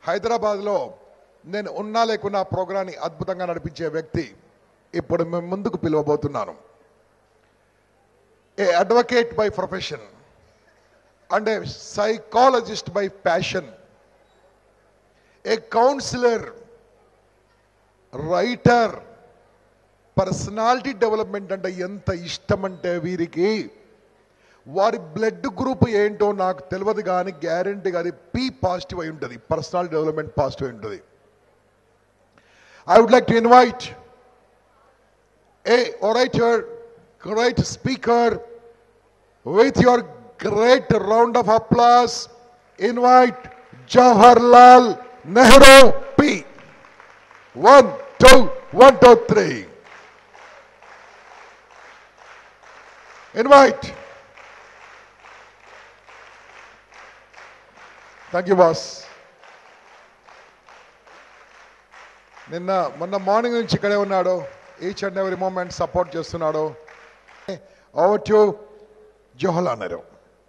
హైదరాబాద్లో నేను ఉన్నా లేకున్నా ప్రోగ్రాన్ని అద్భుతంగా నడిపించే వ్యక్తి ఇప్పుడు మేము ముందుకు పిలువబోతున్నాను a advocate by profession and a psychologist by passion a counsellor writer personality development అంటే ఎంత ఇష్టం అంటే వీరికి వారి బ్లడ్ గ్రూప్ ఏంటో నాకు తెలియదు కానీ గ్యారంటీగా అది పి పాజిటివ్ అయి ఉంటుంది పర్సనాలిటీ డెవలప్మెంట్ పాజిటివ్ అయి ఉంటుంది I would like to invite a orator great speaker with your great round of applause invite Jawahar Lal Nehru P one two one two three invite thank you boss నిన్న మొన్న morning నుంచి ఇక్కడే ఉన్నాడు each and every moment support చేస్తున్నాడు over to Johal అన్నారు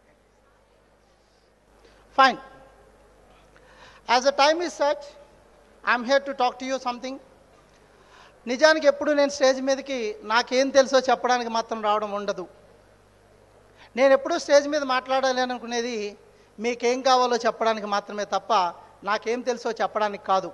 Fine. As the time is such, I'm here to talk to you something. నిజానికి ఎప్పుడు నేను స్టేజ్ మీదకి నాకేం తెలుసో చెప్పడానికి మాత్రం రావడం ఉండదు నేను ఎప్పుడూ స్టేజ్ మీద మాట్లాడాలి అనుకునేది మీకేం కావాలో చెప్పడానికి మాత్రమే తప్ప నాకేం తెలుసో చెప్పడానికి కాదు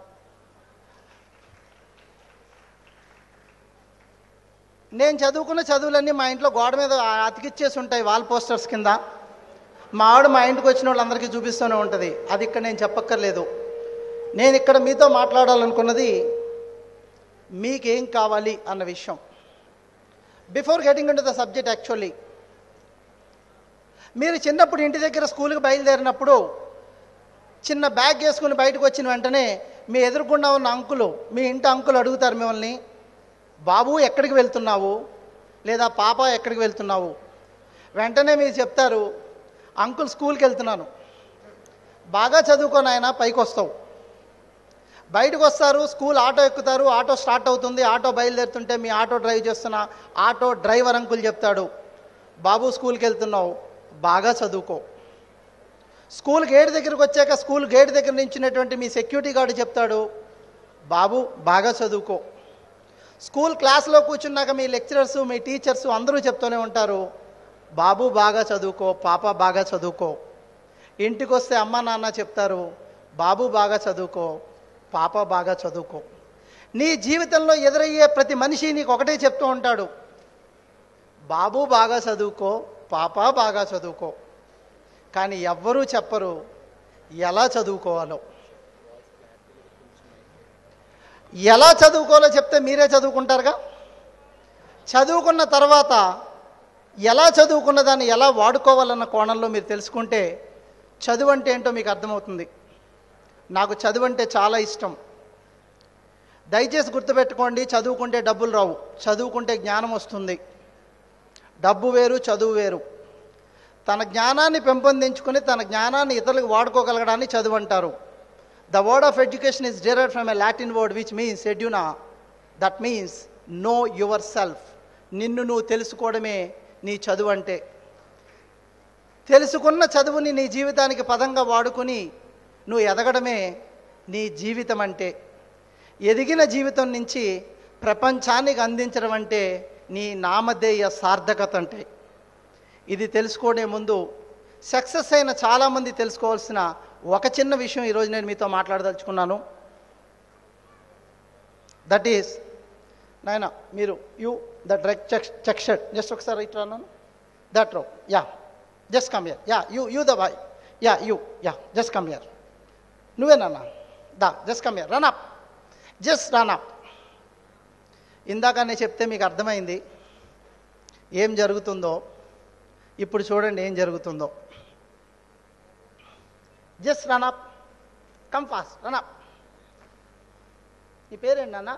నేను చదువుకున్న చదువులన్నీ మా ఇంట్లో గోడ మీద అతికిచ్చేసి ఉంటాయి వాల్ పోస్టర్స్ కింద మా ఆవిడ మా ఇంటికి వచ్చిన వాళ్ళందరికీ చూపిస్తూనే ఉంటుంది అది ఇక్కడ నేను చెప్పక్కర్లేదు నేను ఇక్కడ మీతో మాట్లాడాలనుకున్నది మీకేం కావాలి అన్న విషయం before getting in the subject actually మీరు చిన్నప్పుడు ఇంటి దగ్గర స్కూల్కి బయలుదేరినప్పుడు చిన్న బ్యాగ్ వేసుకుని బయటకు వచ్చిన వెంటనే మీ ఎదురుకుండా ఉన్న అంకులు మీ ఇంటి అంకులు అడుగుతారు మిమ్మల్ని బాబు ఎక్కడికి వెళ్తున్నావు లేదా పాప ఎక్కడికి వెళ్తున్నావు వెంటనే మీరు చెప్తారు అంకుల్ స్కూల్కి వెళ్తున్నాను బాగా చదువుకొని ఆయన పైకి వస్తావు బయటకు వస్తారు స్కూల్ ఆటో ఎక్కుతారు ఆటో స్టార్ట్ అవుతుంది ఆటో బయలుదేరుతుంటే మీ ఆటో డ్రైవ్ చేస్తున్న ఆటో డ్రైవర్ అంకుల్ చెప్తాడు బాబు స్కూల్కి వెళ్తున్నావు బాగా చదువుకో స్కూల్ గేట్ దగ్గరికి వచ్చాక స్కూల్ గేట్ దగ్గర నించున్నటువంటి మీ సెక్యూరిటీ గార్డు చెప్తాడు బాబు బాగా చదువుకో స్కూల్ క్లాస్లో కూర్చున్నాక మీ లెక్చరర్స్ మీ టీచర్స్ అందరూ చెప్తూనే ఉంటారు బాబు బాగా చదువుకో పాప బాగా చదువుకో ఇంటికి వస్తే అమ్మ నాన్న చెప్తారు బాబు బాగా చదువుకో పాప బాగా చదువుకో నీ జీవితంలో ఎదురయ్యే ప్రతి మనిషి నీకు ఒకటే చెప్తూ ఉంటాడు బాబు బాగా చదువుకో పాప బాగా చదువుకో కానీ ఎవ్వరూ చెప్పరు ఎలా చదువుకోవాలో ఎలా చదువుకోవాలో చెప్తే మీరే చదువుకుంటారుగా చదువుకున్న తర్వాత ఎలా చదువుకున్న దాన్ని ఎలా వాడుకోవాలన్న కోణంలో మీరు తెలుసుకుంటే చదువు అంటే ఏంటో మీకు అర్థమవుతుంది నాకు చదువు అంటే చాలా ఇష్టం దయచేసి గుర్తుపెట్టుకోండి చదువుకుంటే డబ్బులు రావు చదువుకుంటే జ్ఞానం వస్తుంది డబ్బు వేరు చదువు వేరు తన జ్ఞానాన్ని పెంపొందించుకుని తన జ్ఞానాన్ని ఇతరులకు వాడుకోగలగడాన్ని చదువు అంటారు the word of education is derive from a Latin word which means ఎడ్యునా that means know yourself నిన్ను నువ్వు తెలుసుకోవడమే నీ చదువు అంటే తెలుసుకున్న చదువుని నీ జీవితానికి పదంగా వాడుకుని నువ్వు ఎదగడమే నీ జీవితం అంటే ఎదిగిన జీవితం నుంచి ప్రపంచానికి అందించడం అంటే నీ నామధేయ సార్థకత అంటే ఇది తెలుసుకోనే ముందు సక్సెస్ అయిన చాలామంది తెలుసుకోవాల్సిన ఒక చిన్న విషయం ఈరోజు నేను మీతో మాట్లాడదలుచుకున్నాను దట్ ఈస్ నాయన మీరు యూ ద డ్రెక్ చెక్ చెక్ షర్ట్ జస్ట్ ఒకసారి ఇట్లా అన్నాను that row yeah just come here yeah you you the boy yeah you yeah just come here నువ్వేనన్నా దా just come here run up just run up ఇందాకనే చెప్తే మీకు అర్థమైంది ఏం జరుగుతుందో ఇప్పుడు చూడండి ఏం జరుగుతుందో just run up come fast run up నీ పేరేంటి అన్న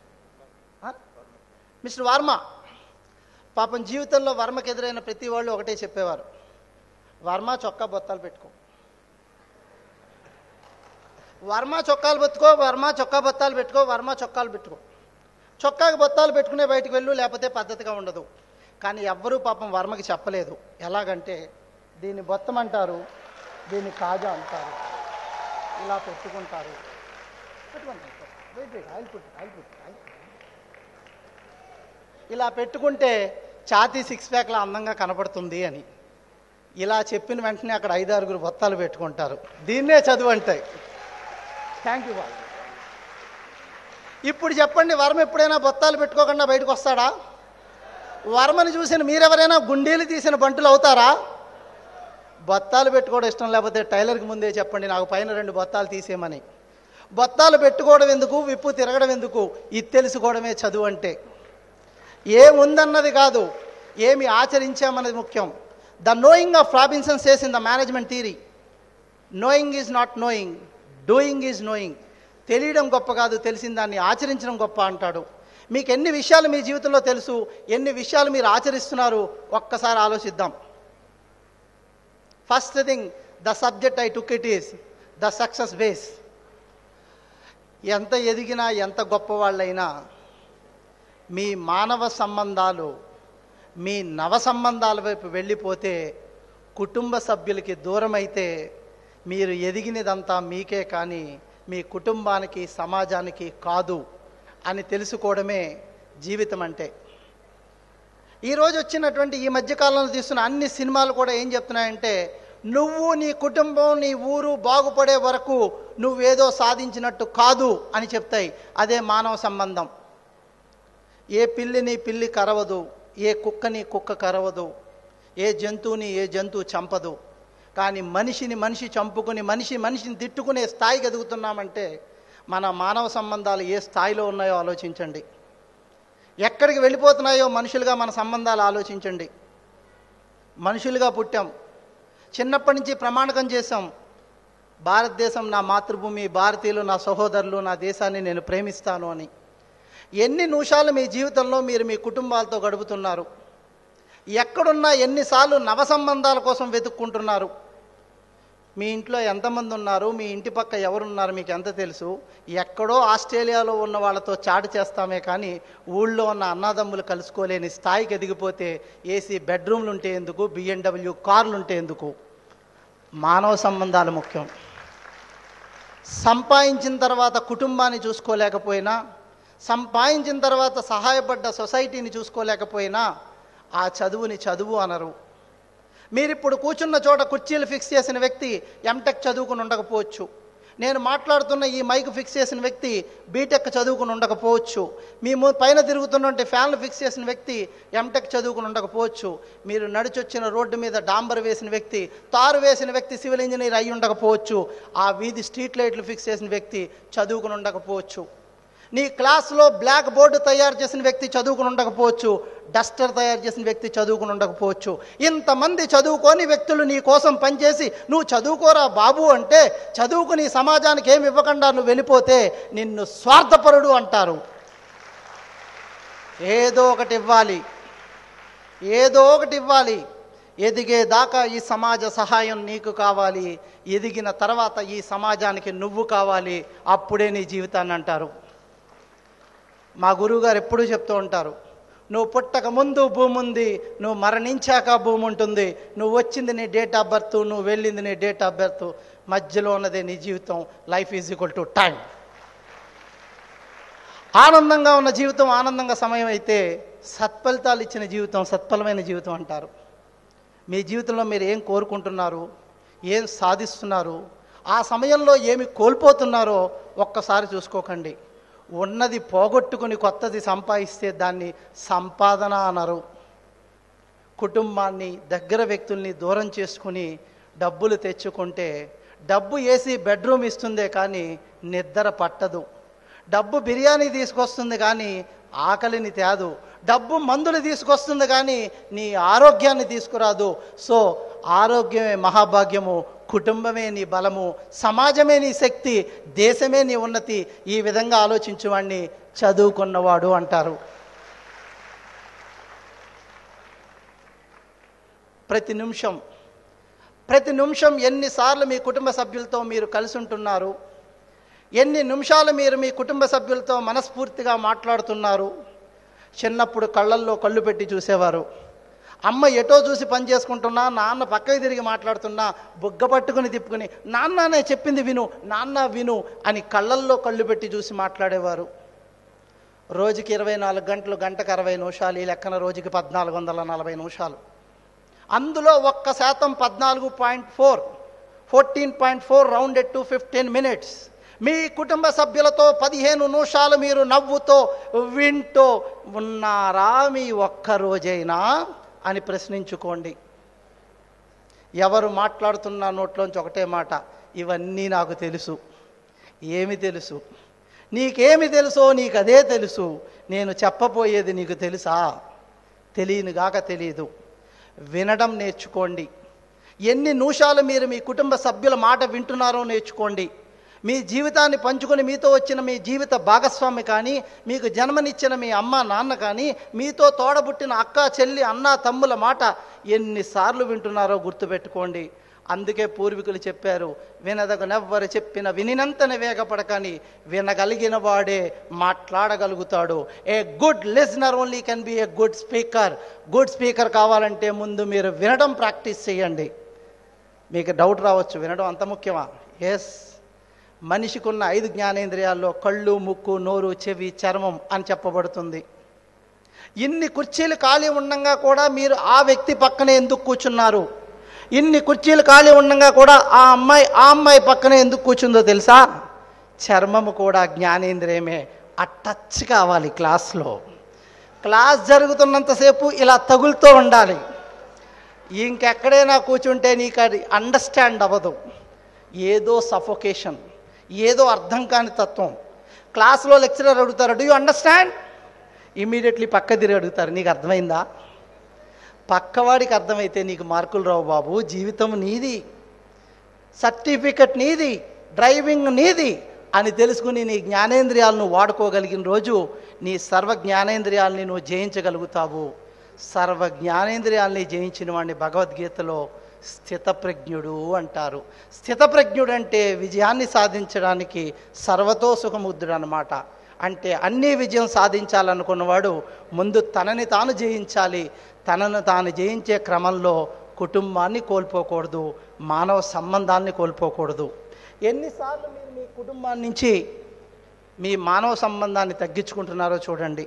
మిస్టర్ వర్మ పాపం జీవితంలో వర్మకి ఎదురైన ప్రతి వాళ్ళు ఒకటే చెప్పేవారు వర్మ చొక్కా బొత్తాలు పెట్టుకో వర్మ చొక్కాలు పెట్టుకో వర్మ చొక్కా బొత్తాలు పెట్టుకో వర్మ చొక్కాలు పెట్టుకో చొక్కాకి బొత్తాలు పెట్టుకునే బయటికి వెళ్ళు లేకపోతే పద్ధతిగా ఉండదు కానీ ఎవ్వరూ పాపం వర్మకి చెప్పలేదు ఎలాగంటే దీన్ని బొత్తం అంటారు దీన్ని కాజా అంటారు ఇలా పెట్టుకుంటారు పెట్టుకోండి. Wait, wait, oil put, oil put, oil put. ఇలా పెట్టుకుంటే ఛాతీ సిక్స్ ప్యాక్లా అందంగా కనపడుతుంది అని ఇలా చెప్పిన వెంటనే అక్కడ ఐదారుగురు బొత్తాలు పెట్టుకుంటారు దీన్నే చదువు అంటాయి థ్యాంక్ యూ బాబు ఇప్పుడు చెప్పండి వరం ఎప్పుడైనా బొత్తాలు పెట్టుకోకుండా బయటకు వస్తాడా వర్మని చూసిన మీరెవరైనా గుండీలు తీసిన బంటులు అవుతారా బొత్తాలు పెట్టుకోవడం ఇష్టం లేకపోతే టైలర్కి ముందే చెప్పండి నాకు పైన రెండు బొత్తాలు తీసేయమని బొత్తాలు పెట్టుకోవడం ఎందుకు విప్పు తిరగడం ఎందుకు ఇది తెలుసుకోవడమే చదువు అంటే ఏముందన్నది కాదు ఏమి ఆచరించామన్నది ముఖ్యం the knowing of Robinson says in the management theory knowing is not knowing doing is knowing తెలియడం గొప్ప కాదు తెలిసిన దాన్ని ఆచరించడం గొప్ప అంటాడు మీకు ఎన్ని విషయాలు మీ జీవితంలో తెలుసు ఎన్ని విషయాలు మీరు ఆచరిస్తున్నారు ఒక్కసారి ఆలోచిద్దాం first thing the subject I took it is the success base ఎంత ఎదిగినా ఎంత గొప్పవాళ్ళైనా మీ మానవ సంబంధాలు మీ నవ సంబంధాల వైపు వెళ్ళిపోతే కుటుంబ సభ్యులకి దూరమైతే మీరు ఎదిగినదంతా మీకే కానీ మీ కుటుంబానికి సమాజానికి కాదు అని తెలుసుకోవడమే జీవితం అంటే ఈరోజు వచ్చినటువంటి ఈ మధ్యకాలంలో తీస్తున్న అన్ని సినిమాలు కూడా ఏం చెప్తున్నాయంటే నువ్వు నీ కుటుంబం నీ ఊరు బాగుపడే వరకు నువ్వేదో సాధించినట్టు కాదు అని చెప్తాయి అదే మానవ సంబంధం ఏ పిల్లిని పిల్లి కరవదు ఏ కుక్కని కుక్క కరవదు ఏ జంతువుని ఏ జంతువు చంపదు కానీ మనిషిని మనిషి చంపుకుని మనిషి మనిషిని తిట్టుకునే స్థాయికి ఎదుగుతున్నామంటే మన మానవ సంబంధాలు ఏ స్థాయిలో ఉన్నాయో ఆలోచించండి ఎక్కడికి వెళ్ళిపోతున్నాయో మనుషులుగా మన సంబంధాలు ఆలోచించండి మనుషులుగా పుట్టాం చిన్నప్పటి నుంచి ప్రమాణకం చేశాం భారతదేశం నా మాతృభూమి భారతీయులు నా సహోదరులు నా దేశాన్ని నేను ప్రేమిస్తాను అని ఎన్ని నిమిషాలు మీ జీవితంలో మీరు మీ కుటుంబాలతో గడుపుతున్నారు ఎక్కడున్నా ఎన్నిసార్లు నవ సంబంధాల కోసం వెతుక్కుంటున్నారు మీ ఇంట్లో ఎంతమంది ఉన్నారు మీ ఇంటి పక్క ఎవరున్నారు మీకు ఎంత తెలుసు ఎక్కడో ఆస్ట్రేలియాలో ఉన్న వాళ్ళతో చాటు చేస్తామే కానీ ఊళ్ళో ఉన్న అన్నదమ్ములు కలుసుకోలేని స్థాయికి ఎదిగిపోతే ఏసీ బెడ్రూమ్లు ఉంటే ఎందుకు బిఎండబ్ల్యూ కార్లు ఉంటే ఎందుకు మానవ సంబంధాలు ముఖ్యం సంపాదించిన తర్వాత కుటుంబాన్ని చూసుకోలేకపోయినా సంపాదించిన తర్వాత సహాయపడ్డ సొసైటీని చూసుకోలేకపోయినా ఆ చదువుని చదువు అనరు మీరు ఇప్పుడు కూర్చున్న చోట కుర్చీలు ఫిక్స్ చేసిన వ్యక్తి ఎంటెక్ చదువుకుని ఉండకపోవచ్చు నేను మాట్లాడుతున్న ఈ మైక్ ఫిక్స్ చేసిన వ్యక్తి బీటెక్ చదువుకుని ఉండకపోవచ్చు మీ ము- పైన తిరుగుతున్నటువంటి ఫ్యాన్లు ఫిక్స్ చేసిన వ్యక్తి ఎంటెక్ చదువుకుని ఉండకపోవచ్చు మీరు నడిచొచ్చిన రోడ్డు మీద డాంబర్ వేసిన వ్యక్తి తారు వేసిన వ్యక్తి సివిల్ ఇంజనీర్ అయి ఉండకపోవచ్చు ఆ వీధి స్ట్రీట్ లైట్లు ఫిక్స్ చేసిన వ్యక్తి చదువుకుని ఉండకపోవచ్చు నీ క్లాస్లో బ్లాక్ బోర్డు తయారు చేసిన వ్యక్తి చదువుకుని ఉండకపోవచ్చు డస్టర్ తయారు చేసిన వ్యక్తి చదువుకుని ఉండకపోవచ్చు ఇంతమంది చదువుకోని వ్యక్తులు నీ కోసం పనిచేసి నువ్వు చదువుకోరా బాబు అంటే చదువుకుని సమాజానికి ఏమి ఇవ్వకుండా నువ్వు వెళ్ళిపోతే నిన్ను స్వార్థపరుడు అంటారు ఏదో ఒకటి ఇవ్వాలి ఏదో ఒకటి ఇవ్వాలి ఎదిగేదాకా ఈ సమాజ సహాయం నీకు కావాలి ఎదిగిన తర్వాత ఈ సమాజానికి నువ్వు కావాలి అప్పుడే నీ జీవితాన్ని అంటారు మా గురువుగారు ఎప్పుడూ చెప్తూ ఉంటారు నువ్వు పుట్టక ముందు భూమి ఉంది నువ్వు మరణించాక భూమి ఉంటుంది నువ్వు వచ్చింది నీ డేట్ ఆఫ్ బర్త్ నువ్వు వెళ్ళింది నీ డేట్ ఆఫ్ బర్త్ మధ్యలో ఉన్నదే నీ జీవితం life is equal to time ఆనందంగా ఉన్న జీవితం ఆనందంగా సమయం అయితే సత్ఫలితాలు ఇచ్చిన జీవితం సత్ఫలమైన జీవితం అంటారు మీ జీవితంలో మీరు ఏం కోరుకుంటున్నారు ఏం సాధిస్తున్నారు ఆ సమయంలో ఏమి కోల్పోతున్నారో ఒక్కసారి చూసుకోకండి ఉన్నది పోగొట్టుకుని కొత్తది సంపాదిస్తే దాన్ని సంపాదన అనరు కుటుంబాన్ని దగ్గర వ్యక్తుల్ని దూరం చేసుకుని డబ్బులు తెచ్చుకుంటే డబ్బు వేసి బెడ్రూమ్ ఇస్తుందే కానీ నిద్ర పట్టదు డబ్బు బిర్యానీ తీసుకొస్తుంది కానీ ఆకలిని తేదు డబ్బు మందులు తీసుకొస్తుంది కానీ నీ ఆరోగ్యాన్ని తీసుకురాదు సో ఆరోగ్యమే మహాభాగ్యము కుటుంబమే నీ బలము సమాజమే నీ శక్తి దేశమే నీ ఉన్నతి ఈ విధంగా ఆలోచించువాడిని చదువుకున్నవాడు అంటారు ప్రతి నిమిషం ప్రతి నిమిషం ఎన్నిసార్లు మీ కుటుంబ సభ్యులతో మీరు కలిసి ఉంటున్నారు ఎన్ని నిమిషాలు మీరు మీ కుటుంబ సభ్యులతో మనస్ఫూర్తిగా మాట్లాడుతున్నారు చిన్నప్పుడు కళ్ళల్లో కళ్ళు పెట్టి చూసేవారు అమ్మ ఎటో చూసి పని చేసుకుంటున్నా నాన్న పక్కకి తిరిగి మాట్లాడుతున్నా బుగ్గ పట్టుకుని తిప్పుకుని నాన్ననే చెప్పింది విను నాన్న విను అని కళ్ళల్లో కళ్ళు పెట్టి చూసి మాట్లాడేవారు రోజుకి ఇరవై నాలుగు గంటలు గంటకు అరవై నిమిషాలు ఈ లెక్కన రోజుకి పద్నాలుగు వందల నలభై నిమిషాలు అందులో ఒక్క శాతం పద్నాలుగు point four fourteen point four rounded to fifteen minutes మీ కుటుంబ సభ్యులతో పదిహేను నిమిషాలు మీరు నవ్వుతో వింటూ ఉన్నారా మీ ఒక్క రోజైనా అని ప్రశ్నించుకోండి ఎవరు మాట్లాడుతున్న నోట్లోంచి ఒకటే మాట ఇవన్నీ నాకు తెలుసు ఏమి తెలుసు నీకేమి తెలుసో నీకు అదే తెలుసు నేను చెప్పబోయేది నీకు తెలుసా తెలియనుగాక తెలియదు వినడం నేర్చుకోండి ఎన్ని నిమిషాలు మీరు మీ కుటుంబ సభ్యుల మాట వింటున్నారో నేర్చుకోండి మీ జీవితాన్ని పంచుకొని మీతో వచ్చిన మీ జీవిత భాగస్వామి కానీ మీకు జన్మనిచ్చిన మీ అమ్మ నాన్న కానీ మీతో తోడబుట్టిన అక్క చెల్లి అన్న తమ్ముల మాట ఎన్నిసార్లు వింటున్నారో గుర్తుపెట్టుకోండి అందుకే పూర్వీకులు చెప్పారు వినదగనెవ్వరు చెప్పిన వినినంతనే వేగపడకని వినగలిగిన వాడే మాట్లాడగలుగుతాడు a good listener only can be a good speaker good speaker కావాలంటే ముందు మీరు వినడం ప్రాక్టీస్ చేయండి మీకు డౌట్ రావచ్చు వినడం అంత ముఖ్యమా ఎస్ మనిషికున్న ఐదు జ్ఞానేంద్రియాల్లో కళ్ళు ముక్కు నోరు చెవి చర్మం అని చెప్పబడుతుంది ఇన్ని కుర్చీలు ఖాళీ ఉండగా కూడా మీరు ఆ వ్యక్తి పక్కనే ఎందుకు కూర్చున్నారు ఇన్ని కుర్చీలు ఖాళీ ఉండగా కూడా ఆ అమ్మాయి ఆ అమ్మాయి పక్కనే ఎందుకు కూర్చుందో తెలుసా చర్మము కూడా జ్ఞానేంద్రియమే ఆ టచ్ కావాలి క్లాస్లో క్లాస్ జరుగుతున్నంతసేపు ఇలా తగులుతూ ఉండాలి ఇంకెక్కడైనా కూర్చుంటే నీకు అది అండర్స్టాండ్ అవ్వదు ఏదో సఫోకేషన్ ఏదో అర్థం కాని తత్వం క్లాస్లో లెక్చరర్ అడుగుతారు డూ యూ అండర్స్టాండ్ ఇమీడియట్లీ పక్క తిరిగి అడుగుతారు నీకు అర్థమైందా పక్కవాడికి అర్థమైతే నీకు మార్కులు రావు బాబు జీవితం నీది సర్టిఫికెట్ నీది డ్రైవింగ్ నీది అని తెలుసుకుని నీ జ్ఞానేంద్రియాలను వాడుకోగలిగిన రోజు నీ సర్వ జ్ఞానేంద్రియాలని నువ్వు జయించగలుగుతావు సర్వ జ్ఞానేంద్రియాలని జయించిన వాడిని భగవద్గీతలో స్థితప్రజ్ఞుడు అంటారు స్థితప్రజ్ఞుడు అంటే విజయాన్ని సాధించడానికి సర్వతో సుఖముద్రుడు అనమాట అంటే అన్ని విజయం సాధించాలనుకున్నవాడు ముందు తనని తాను జయించాలి తనను తాను జయించే క్రమంలో కుటుంబాన్ని కోల్పోకూడదు మానవ సంబంధాన్ని కోల్పోకూడదు ఎన్నిసార్లు మీరు మీ కుటుంబాన్ని నుంచి మీ మానవ సంబంధాన్ని తగ్గించుకుంటున్నారో చూడండి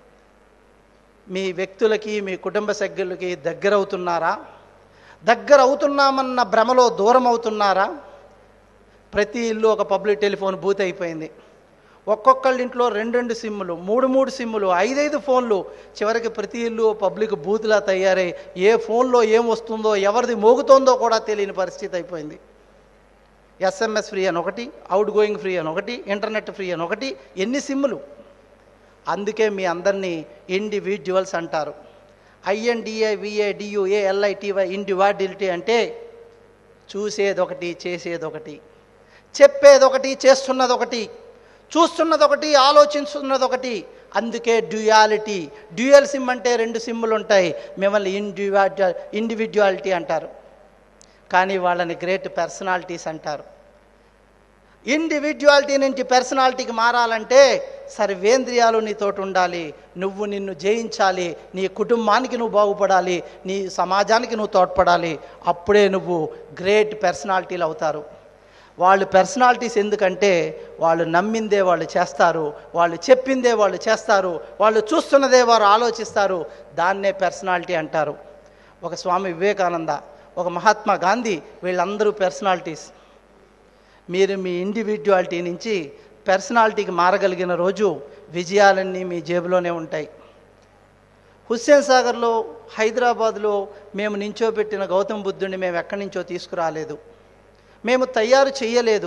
మీ వ్యక్తులకి మీ కుటుంబ సభ్యులకి దగ్గర అవుతున్నారా దగ్గర అవుతున్నామన్న భ్రమలో దూరం అవుతున్నారా ప్రతి ఇల్లు ఒక పబ్లిక్ టెలిఫోన్ బూత్ అయిపోయింది ఒక్కొక్కళ్ళ ఇంట్లో రెండు రెండు సిమ్ములు మూడు మూడు సిమ్ములు ఐదైదు ఫోన్లు చివరికి ప్రతి ఇల్లు పబ్లిక్ బూత్లా తయారై ఏ ఫోన్లో ఏం వస్తుందో ఎవరిది మోగుతోందో కూడా తెలియని పరిస్థితి అయిపోయింది ఎస్ఎంఎస్ ఫ్రీ అని ఒకటి అవుట్ గోయింగ్ ఫ్రీ అని ఒకటి ఇంటర్నెట్ ఫ్రీ అని ఒకటి ఎన్ని సిమ్ములు అందుకే మీ అందరినీ ఇండివిజువల్స్ అంటారు ఐఎన్డిఏ విఏ డియుఏ ఎల్ఐటివై ఇండివాడిలిటీ అంటే చూసేదొకటి చేసేదొకటి చెప్పేదొకటి చేస్తున్నదొకటి చూస్తున్నదొకటి ఆలోచిస్తున్నదొకటి అందుకే డ్యూయాలిటీ డ్యూయల్ సిమ్ అంటే రెండు సిమ్ములు ఉంటాయి మిమ్మల్ని ఇండివిజువల్ ఇండివిజువాలిటీ అంటారు కానీ వాళ్ళని గ్రేట్ పర్సనాలిటీస్ అంటారు ఇండివిజువాలిటీ నుంచి పర్సనాలిటీకి మారాలంటే సర్వేంద్రియాలు నీతోటి ఉండాలి నువ్వు నిన్ను జయించాలి నీ కుటుంబానికి నువ్వు బాగుపడాలి నీ సమాజానికి నువ్వు తోడ్పడాలి అప్పుడే నువ్వు గ్రేట్ పర్సనాలిటీలు అవుతారు వాళ్ళు పర్సనాలిటీస్ ఎందుకంటే వాళ్ళు నమ్మిందే వాళ్ళు చేస్తారు వాళ్ళు చెప్పిందే వాళ్ళు చేస్తారు వాళ్ళు చూస్తున్నదే వారు ఆలోచిస్తారు దాన్నే పర్సనాలిటీ అంటారు ఒక స్వామి వివేకానంద ఒక మహాత్మా గాంధీ వీళ్ళందరూ పర్సనాలిటీస్ మీరు మీ ఇండివిజువాలిటీ నుంచి పర్సనాలిటీకి మారగలిగిన రోజు విజయాలన్నీ మీ జేబులోనే ఉంటాయి హుస్సేన్ సాగర్లో హైదరాబాద్లో మేము నించోబెట్టిన గౌతమ బుద్ధుడిని మేము ఎక్కడి నుంచో తీసుకురాలేదు మేము తయారు చేయలేదు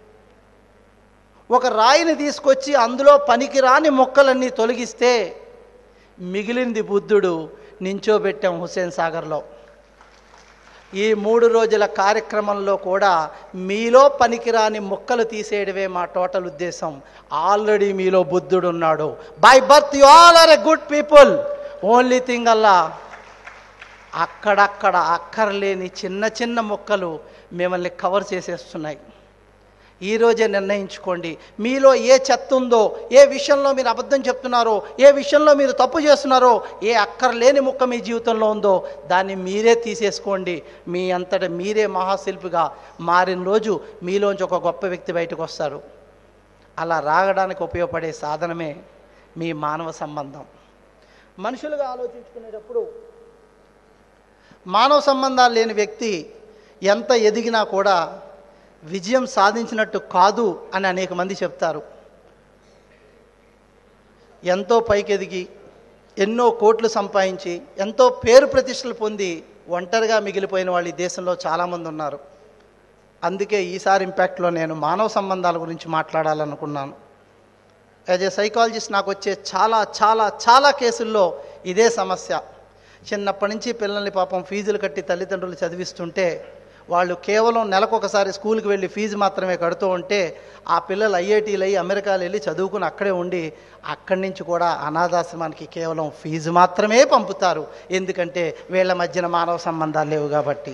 ఒక రాయిని తీసుకొచ్చి అందులో పనికిరాని మొక్కలన్నీ తొలగిస్తే మిగిలింది బుద్ధుడు నించోబెట్టాం హుస్సేన్ సాగర్లో ఈ మూడు రోజుల కార్యక్రమంలో కూడా మీలో పనికిరాని మొక్కలు తీసేయడమే మా టోటల్ ఉద్దేశం ఆల్రెడీ మీలో బుద్ధుడు ఉన్నాడు by birth you all are a good people only thing అల్లా అక్కడక్కడ అక్కర్లేని చిన్న చిన్న మొక్కలు మిమ్మల్ని కవర్ చేసేస్తున్నాయి ఈ రోజే నిర్ణయించుకోండి మీలో ఏ చెత్త ఉందో ఏ విషయంలో మీరు అబద్ధం చెప్తున్నారో ఏ విషయంలో మీరు తప్పు చేస్తున్నారో ఏ అక్కర్లేని ముక్క మీ జీవితంలో ఉందో దాన్ని మీరే తీసేసుకోండి మీ అంతట మీరే మహాశిల్పిగా మారిన రోజు మీలోంచి ఒక గొప్ప వ్యక్తి బయటకు వస్తారు అలా రాగడానికి ఉపయోగపడే సాధనమే మీ మానవ సంబంధం మనుషులుగా ఆలోచించుకునేటప్పుడు మానవ సంబంధాలు లేని వ్యక్తి ఎంత ఎదిగినా కూడా విజయం సాధించినట్టు కాదు అని అనేక మంది చెప్తారు ఎంతో పైకెదిగి ఎన్నో కోట్లు సంపాదించి ఎంతో పేరు ప్రతిష్టలు పొంది ఒంటరిగా మిగిలిపోయిన వాళ్ళు ఈ దేశంలో చాలామంది ఉన్నారు అందుకే ఈసారి ఇంపాక్ట్లో నేను మానవ సంబంధాల గురించి మాట్లాడాలనుకున్నాను యాజ్ ఏ సైకాలజిస్ట్ నాకు వచ్చే చాలా చాలా చాలా కేసుల్లో ఇదే సమస్య చిన్నప్పటి నుంచి పిల్లల్ని పాపం ఫీజులు కట్టి తల్లిదండ్రులు చదివిస్తుంటే వాళ్ళు కేవలం నెలకొకసారి స్కూల్కి వెళ్ళి ఫీజు మాత్రమే కడుతూ ఉంటే ఆ పిల్లలు ఐఐటీలు అయ్యి అమెరికాలు వెళ్ళి చదువుకుని అక్కడే ఉండి అక్కడి నుంచి కూడా అనాథాశ్రమానికి కేవలం ఫీజు మాత్రమే పంపుతారు ఎందుకంటే వీళ్ళ మధ్యన మానవ సంబంధాలు లేవు కాబట్టి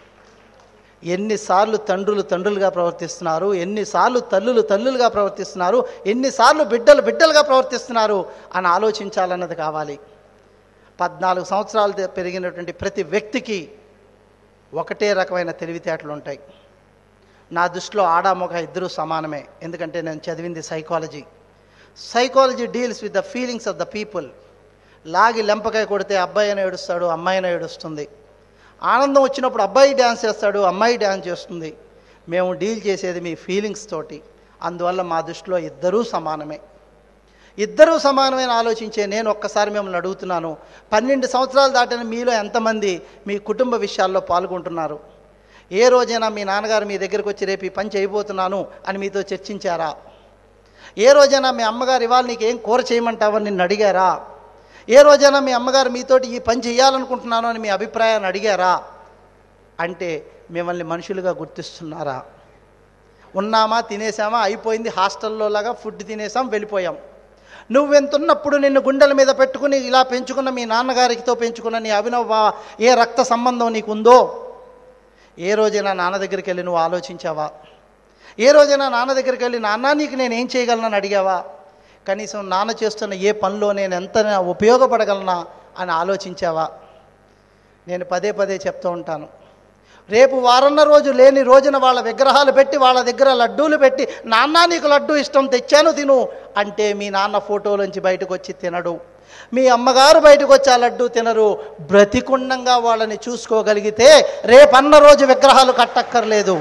ఎన్నిసార్లు తండ్రులు తండ్రులుగా ప్రవర్తిస్తున్నారు ఎన్నిసార్లు తల్లులు తల్లులుగా ప్రవర్తిస్తున్నారు ఎన్నిసార్లు బిడ్డలు బిడ్డలుగా ప్రవర్తిస్తున్నారు అని ఆలోచించాలన్నది కావాలి పద్నాలుగు సంవత్సరాలు తే- పెరిగినటువంటి ప్రతి వ్యక్తికి ఒకటే రకమైన తెలివితేటలు ఉంటాయి నా దృష్టిలో ఆడ మగ ఇద్దరూ సమానమే ఎందుకంటే నేను చదివింది psychology psychology deals with the feelings of the people లాగి లెంపకాయ కొడితే అబ్బాయి అయినా ఏడుస్తాడు అమ్మాయి అయినా ఏడుస్తుంది ఆనందం వచ్చినప్పుడు అబ్బాయి డ్యాన్స్ చేస్తాడు అమ్మాయి డ్యాన్స్ చేస్తుంది మేము డీల్ చేసేది మీ ఫీలింగ్స్ తోటి అందువల్ల మా దృష్టిలో ఇద్దరూ సమానమే ఇద్దరూ సమానమైన ఆలోచించే నేను ఒక్కసారి మిమ్మల్ని అడుగుతున్నాను పన్నెండు సంవత్సరాలు దాటిన మీలో ఎంతమంది మీ కుటుంబ విషయాల్లో పాల్గొంటున్నారు ఏ రోజైనా మీ నాన్నగారు మీ దగ్గరికి వచ్చి రేపు ఈ పని చేయబోతున్నాను అని మీతో చర్చించారా ఏ రోజైనా మీ అమ్మగారు ఇవాళ నీకు ఏం కూర చేయమంటావని నిన్ను అడిగారా ఏ రోజైనా మీ అమ్మగారు మీతోటి ఈ పని చేయాలనుకుంటున్నాను అని మీ అభిప్రాయాన్ని అడిగారా అంటే మిమ్మల్ని మనుషులుగా గుర్తిస్తున్నారా ఉన్నామా తినేసామా అయిపోయింది హాస్టల్లో లాగా ఫుడ్ తినేసాం వెళ్ళిపోయాం నువ్వెంతున్నప్పుడు నిన్ను గుండెల మీద పెట్టుకుని ఇలా పెంచుకున్న మీ నాన్నగారితో పెంచుకున్న నీ అభినవ ఏ రక్త సంబంధం నీకుందో ఏ రోజైనా నాన్న దగ్గరికి వెళ్ళి నువ్వు ఆలోచించావా ఏ రోజైనా నాన్న దగ్గరికి వెళ్ళి నాన్న నీకు నేను ఏం చేయగలనని అడిగావా కనీసం నాన్న చేస్తున్న ఏ పనిలో నేను ఎంత ఉపయోగపడగలనా అని ఆలోచించావా నేను పదే పదే చెప్తూ ఉంటాను రేపు వారన్న రోజు లేని రోజున వాళ్ళ విగ్రహాలు పెట్టి వాళ్ళ దగ్గర లడ్డూలు పెట్టి నాన్న నీకు లడ్డూ ఇష్టం తెచ్చాను తిను అంటే మీ నాన్న ఫోటోలోంచి బయటకు వచ్చి తినడు మీ అమ్మగారు బయటకు వచ్చి ఆ లడ్డూ తినరు బ్రతికుండంగా వాళ్ళని చూసుకోగలిగితే రేపన్న రోజు విగ్రహాలు కట్టక్కర్లేదు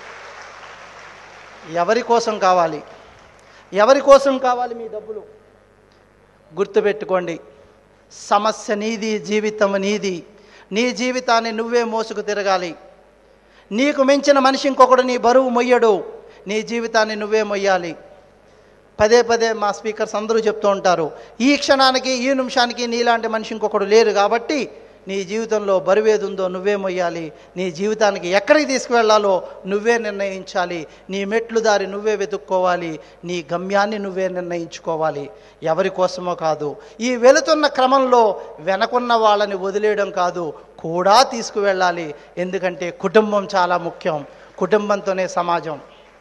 ఎవరి కోసం కావాలి ఎవరి కోసం కావాలి మీ డబ్బులు గుర్తుపెట్టుకోండి సమస్య నీది జీవితం నీది నీ జీవితాన్ని నువ్వే మోసుకు తిరగాలి నీకు మించిన మనిషి ఇంకొకడు నీ బరువు మొయ్యడు నీ జీవితాన్ని నువ్వే మొయ్యాలి పదే పదే మా స్పీకర్స్ అందరూ చెప్తూ ఉంటారు ఈ క్షణానికి ఈ నిమిషానికి నీలాంటి మనిషి ఇంకొకడు లేరు కాబట్టి నీ జీవితంలో బరువేది ఉందో నువ్వే మొయ్యాలి నీ జీవితానికి ఎక్కడికి తీసుకువెళ్ళాలో నువ్వే నిర్ణయించాలి నీ మెట్లు దారి నువ్వే వెతుక్కోవాలి నీ గమ్యాన్ని నువ్వే నిర్ణయించుకోవాలి ఎవరి కోసమో కాదు ఈ వెళుతున్న క్రమంలో వెనకున్న వాళ్ళని వదిలేయడం కాదు కూడా తీసుకువెళ్ళాలి ఎందుకంటే కుటుంబం చాలా ముఖ్యం కుటుంబంతోనే సమాజం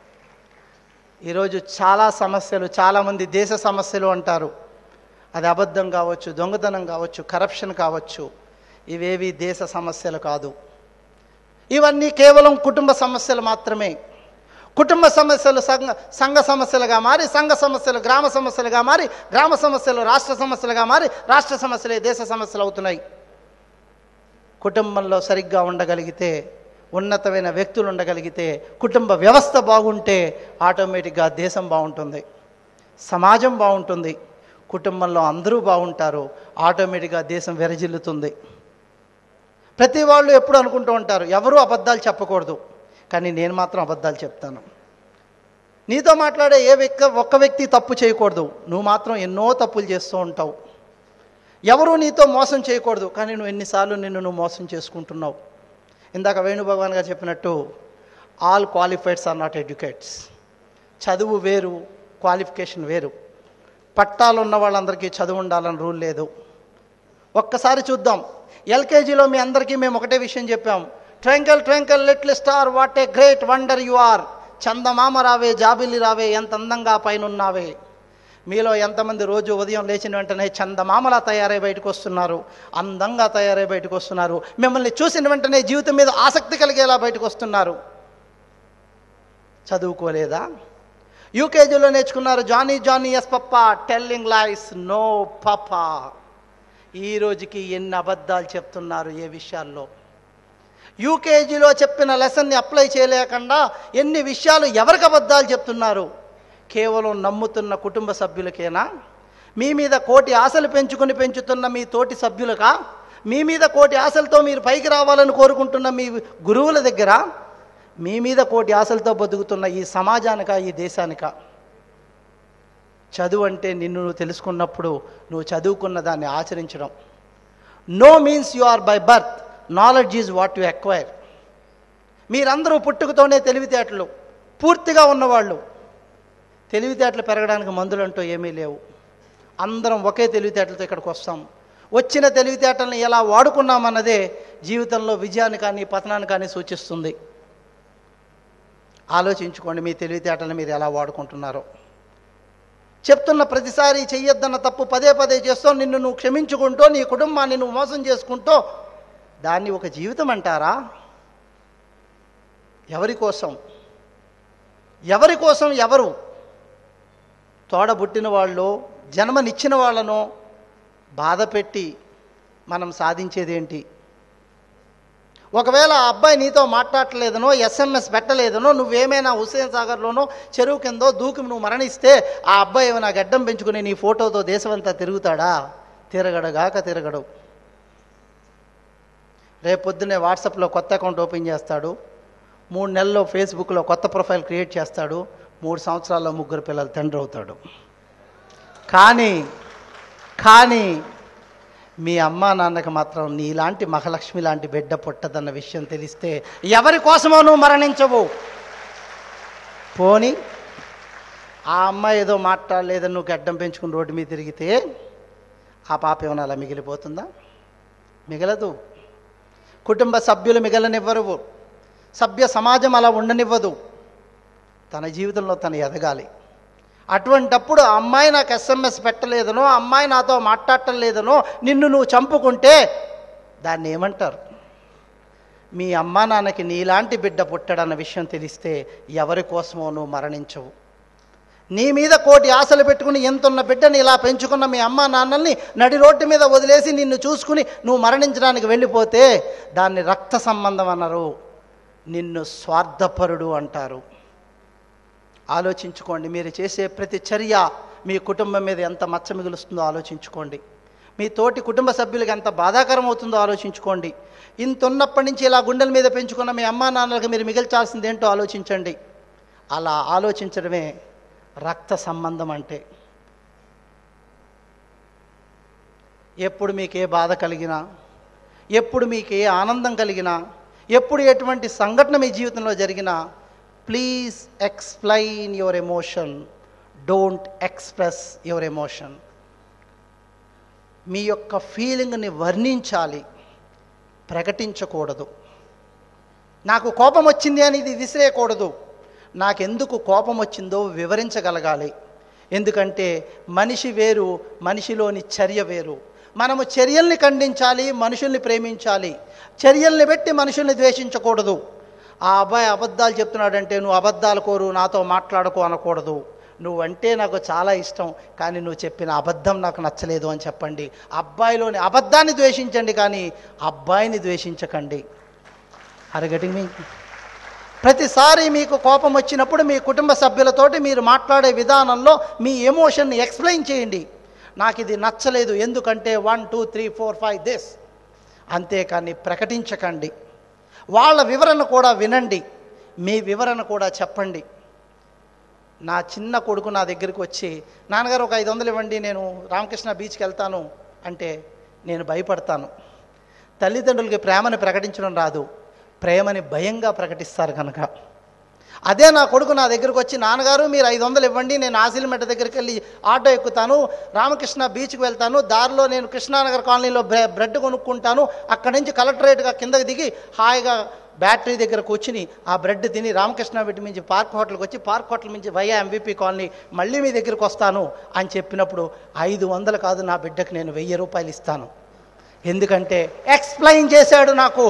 ఈరోజు చాలా సమస్యలు చాలామంది దేశ సమస్యలు అంటారు అది అబద్ధం కావచ్చు దొంగతనం కావచ్చు కరప్షన్ కావచ్చు ఇవేవి దేశ సమస్యలు కాదు ఇవన్నీ కేవలం కుటుంబ సమస్యలు మాత్రమే కుటుంబ సమస్యలు సంఘ సంఘ సమస్యలుగా మారి సంఘ సమస్యలు గ్రామ సమస్యలుగా మారి గ్రామ సమస్యలు రాష్ట్ర సమస్యలుగా మారి రాష్ట్ర సమస్యలే దేశ సమస్యలు అవుతున్నాయి కుటుంబంలో సరిగ్గా ఉండగలిగితే ఉన్నతమైన వ్యక్తులు ఉండగలిగితే కుటుంబ వ్యవస్థ బాగుంటే ఆటోమేటిక్గా దేశం బాగుంటుంది సమాజం బాగుంటుంది కుటుంబంలో అందరూ బాగుంటారు ఆటోమేటిక్గా దేశం విరజిల్లుతుంది ప్రతి వాళ్ళు ఎప్పుడు అనుకుంటూ ఉంటారు ఎవరూ అబద్ధాలు చెప్పకూడదు కానీ నేను మాత్రం అబద్ధాలు చెప్తాను నీతో మాట్లాడే ఏ వ్యక్తి ఒక్క వ్యక్తి తప్పు చేయకూడదు నువ్వు మాత్రం ఎన్నో తప్పులు చేస్తూ ఉంటావు ఎవరూ నీతో మోసం చేయకూడదు కానీ నువ్వు ఎన్నిసార్లు నిన్ను నువ్వు మోసం చేసుకుంటున్నావు ఇందాక వేణు భగవాన్ గారు చెప్పినట్టు all qualifieds are not educates చదువు వేరు క్వాలిఫికేషన్ వేరు పట్టాలు ఉన్న వాళ్ళందరికీ చదువు ఉండాలని రూల్ లేదు ఒక్కసారి చూద్దాం ఎల్కేజీలో మీ అందరికీ మేము ఒకటే విషయం చెప్పాం twinkle twinkle little star what a great wonder you are చందమామ రావే జాబిల్లి రావే ఎంత అందంగా పైనున్నావే మీలో ఎంతమంది రోజు ఉదయం లేచిన వెంటనే చందమామలా తయారై బయటకు వస్తున్నారు అందంగా తయారై బయటకు వస్తున్నారు మిమ్మల్ని చూసిన వెంటనే జీవితం మీద ఆసక్తి కలిగేలా బయటకు వస్తున్నారు చదువుకోలేదా యూకేజీలో నేర్చుకున్నారు Johnny Johnny yes papa telling lies no papa ఈ రోజుకి ఎన్ని అబద్ధాలు చెప్తున్నారు ఏ విషయాల్లో యూకేజీలో చెప్పిన లెసన్ని అప్లై చేయలేకుండా ఎన్ని విషయాలు ఎవరికి అబద్ధాలు చెప్తున్నారు కేవలం నమ్ముతున్న కుటుంబ సభ్యులకేనా మీ మీద కోటి ఆశలు పెంచుకొని పెంచుతున్న మీ తోటి సభ్యులకా మీ మీద కోటి ఆశలతో మీరు పైకి రావాలని కోరుకుంటున్న మీ గురువుల దగ్గర మీ మీద కోటి ఆశలతో బతుకుతున్న ఈ సమాజానిక ఈ దేశానిక చదువు అంటే నిన్ను నువ్వు తెలుసుకున్నప్పుడు నువ్వు చదువుకున్న దాన్ని ఆచరించడం know means you are by birth knowledge is what you acquire మీరందరూ పుట్టుకతోనే తెలివితేటలు పూర్తిగా ఉన్నవాళ్ళు తెలివితేటలు పెరగడానికి మందులంటూ ఏమీ లేవు అందరం ఒకే తెలివితేటలతో ఇక్కడికి వస్తాం వచ్చిన తెలివితేటలను ఎలా వాడుకున్నామన్నదే జీవితంలో విజయాన్ని కానీ పతనాన్ని కానీ సూచిస్తుంది ఆలోచించుకోండి మీ తెలివితేటలను మీరు ఎలా వాడుకుంటున్నారో చెప్తున్న ప్రతిసారి చెయ్యొద్దన్న తప్పు పదే పదే చేస్తూ నిన్ను నువ్వు క్షమించుకుంటూ నీ కుటుంబాన్ని నువ్వు మోసం చేసుకుంటూ దాన్ని ఒక జీవితం అంటారా ఎవరి కోసం ఎవరి కోసం ఎవరు తోడబుట్టిన వాళ్ళు జన్మనిచ్చిన వాళ్ళను బాధ పెట్టి మనం సాధించేదేంటి ఒకవేళ ఆ అబ్బాయి నీతో మాట్లాడలేదనో ఎస్ఎంఎస్ పెట్టలేదనో నువ్వేమైనా హుస్సేన్ సాగర్లోనో చెరువు కిందో దూకి నువ్వు మరణిస్తే ఆ అబ్బాయి ఏమైనా గడ్డం పెంచుకుని నీ ఫోటోతో దేశమంతా తిరుగుతాడా తిరగడగాక తిరగడు రేపు పొద్దున్నే వాట్సాప్లో కొత్త అకౌంట్ ఓపెన్ చేస్తాడు మూడు నెలల్లో ఫేస్బుక్లో కొత్త ప్రొఫైల్ క్రియేట్ చేస్తాడు మూడు సంవత్సరాల్లో ముగ్గురు పిల్లలు తండ్రి అవుతాడు కానీ కానీ మీ అమ్మా నాన్నకి మాత్రం నీలాంటి మహాలక్ష్మి లాంటి బిడ్డ పుట్టదన్న విషయం తెలిస్తే ఎవరి కోసమో నువ్వు మరణించవు పోని ఆ అమ్మాయి ఏదో మాట్లాడలేదని నువ్వు గడ్డం పెంచుకుని రోడ్డు మీద తిరిగితే ఆ పాప ఏమైనా అలా మిగిలిపోతుందా మిగలదు కుటుంబ సభ్యులు మిగలనివ్వరు సభ్య సమాజం అలా ఉండనివ్వదు తన జీవితంలో తను ఎదగాలి అటువంటప్పుడు ఆ అమ్మాయి నాకు ఎస్ఎంఎస్ పెట్టలేదనో ఆ అమ్మాయి నాతో మాట్లాడటం లేదనో నిన్ను నువ్వు చంపుకుంటే దాన్ని ఏమంటారు మీ అమ్మా నాన్నకి నీలాంటి బిడ్డ పుట్టాడన్న విషయం తెలిస్తే ఎవరి కోసమో నువ్వు మరణించవు నీ మీద కోటి ఆశలు పెట్టుకుని ఎంతున్న బిడ్డని ఇలా పెంచుకున్న మీ అమ్మా నాన్నల్ని నడి రోడ్డు మీద వదిలేసి నిన్ను చూసుకుని నువ్వు మరణించడానికి వెళ్ళిపోతే దాన్ని రక్త సంబంధం అన్నారు నిన్ను స్వార్థపరుడు అంటారు ఆలోచించుకోండి మీరు చేసే ప్రతి చర్య మీ కుటుంబం మీద ఎంత మచ్చ మిగులుస్తుందో ఆలోచించుకోండి మీ తోటి కుటుంబ సభ్యులకి ఎంత బాధాకరం అవుతుందో ఆలోచించుకోండి ఇంత ఉన్నప్పటి నుంచి ఇలా గుండెల మీద పెంచుకున్న మీ అమ్మా నాన్నలకు మీరు మిగిల్చాల్సింది ఏంటో ఆలోచించండి అలా ఆలోచించడమే రక్త సంబంధం అంటే ఎప్పుడు మీకు ఏ బాధ కలిగినా ఎప్పుడు మీకు ఏ ఆనందం కలిగినా ఎప్పుడు ఎటువంటి సంఘటన మీ జీవితంలో జరిగినా please explain your emotion don't express your emotion మీ యొక్క ఫీలింగ్ని వర్ణించాలి ప్రకటించకూడదు నాకు కోపం వచ్చింది అని ఇది విసిరేయకూడదు నాకెందుకు కోపం వచ్చిందో వివరించగలగాలి ఎందుకంటే మనిషి వేరు మనిషిలోని చర్య వేరు మనము చర్యల్ని ఖండించాలి మనుషుల్ని ప్రేమించాలి చర్యల్ని పెట్టి మనుషుల్ని ద్వేషించకూడదు ఆ అబ్బాయి అబద్ధాలు చెప్తున్నాడంటే నువ్వు అబద్ధాలు కోరు నాతో మాట్లాడకు అనకూడదు నువ్వంటే నాకు చాలా ఇష్టం కానీ నువ్వు చెప్పిన అబద్ధం నాకు నచ్చలేదు అని చెప్పండి అబ్బాయిలోని అబద్ధాన్ని ద్వేషించండి కానీ అబ్బాయిని ద్వేషించకండి అరగటింగ్ మీ ప్రతిసారి మీకు కోపం వచ్చినప్పుడు మీ కుటుంబ సభ్యులతోటి మీరు మాట్లాడే విధానంలో మీ ఎమోషన్ని ఎక్స్ప్లెయిన్ చేయండి నాకు ఇది నచ్చలేదు ఎందుకంటే one two three four five this అంతేకాని ప్రకటించకండి వాళ్ళ వివరణ కూడా వినండి మీ వివరణ కూడా చెప్పండి నా చిన్న కొడుకు నా దగ్గరికి వచ్చి నాన్నగారు ఒక ఐదు వందలు ఇవ్వండి నేను రామకృష్ణ బీచ్కి వెళ్తాను అంటే నేను భయపడతాను తల్లిదండ్రులకి ప్రేమని ప్రకటించడం రాదు ప్రేమని భయంగా ప్రకటిస్తారు కనుక అదే నా కొడుకు నా దగ్గరకు వచ్చి నాన్నగారు మీరు ఐదు వందలు ఇవ్వండి నేను ఆసిలిమెట్ట దగ్గరికి వెళ్ళి ఆటో ఎక్కుతాను రామకృష్ణ బీచ్కి వెళ్తాను దారిలో నేను కృష్ణానగర్ కాలనీలో బ్రె- బ్రెడ్ కొనుక్కుంటాను అక్కడి నుంచి కలెక్టరేట్గా కిందకి దిగి హాయిగా బ్యాటరీ దగ్గర కూర్చుని ఆ బ్రెడ్ తిని రామకృష్ణ వీటి నుంచి పార్క్ హోటల్కి వచ్చి పార్క్ హోటల్ నుంచి వయ్యా ఎంవిపి కాలనీ మళ్ళీ మీ దగ్గరికి వస్తాను అని చెప్పినప్పుడు ఐదు వందలు కాదు నా బిడ్డకు నేను వెయ్యి రూపాయలు ఇస్తాను ఎందుకంటే ఎక్స్ప్లెయిన్ చేశాడు నాకు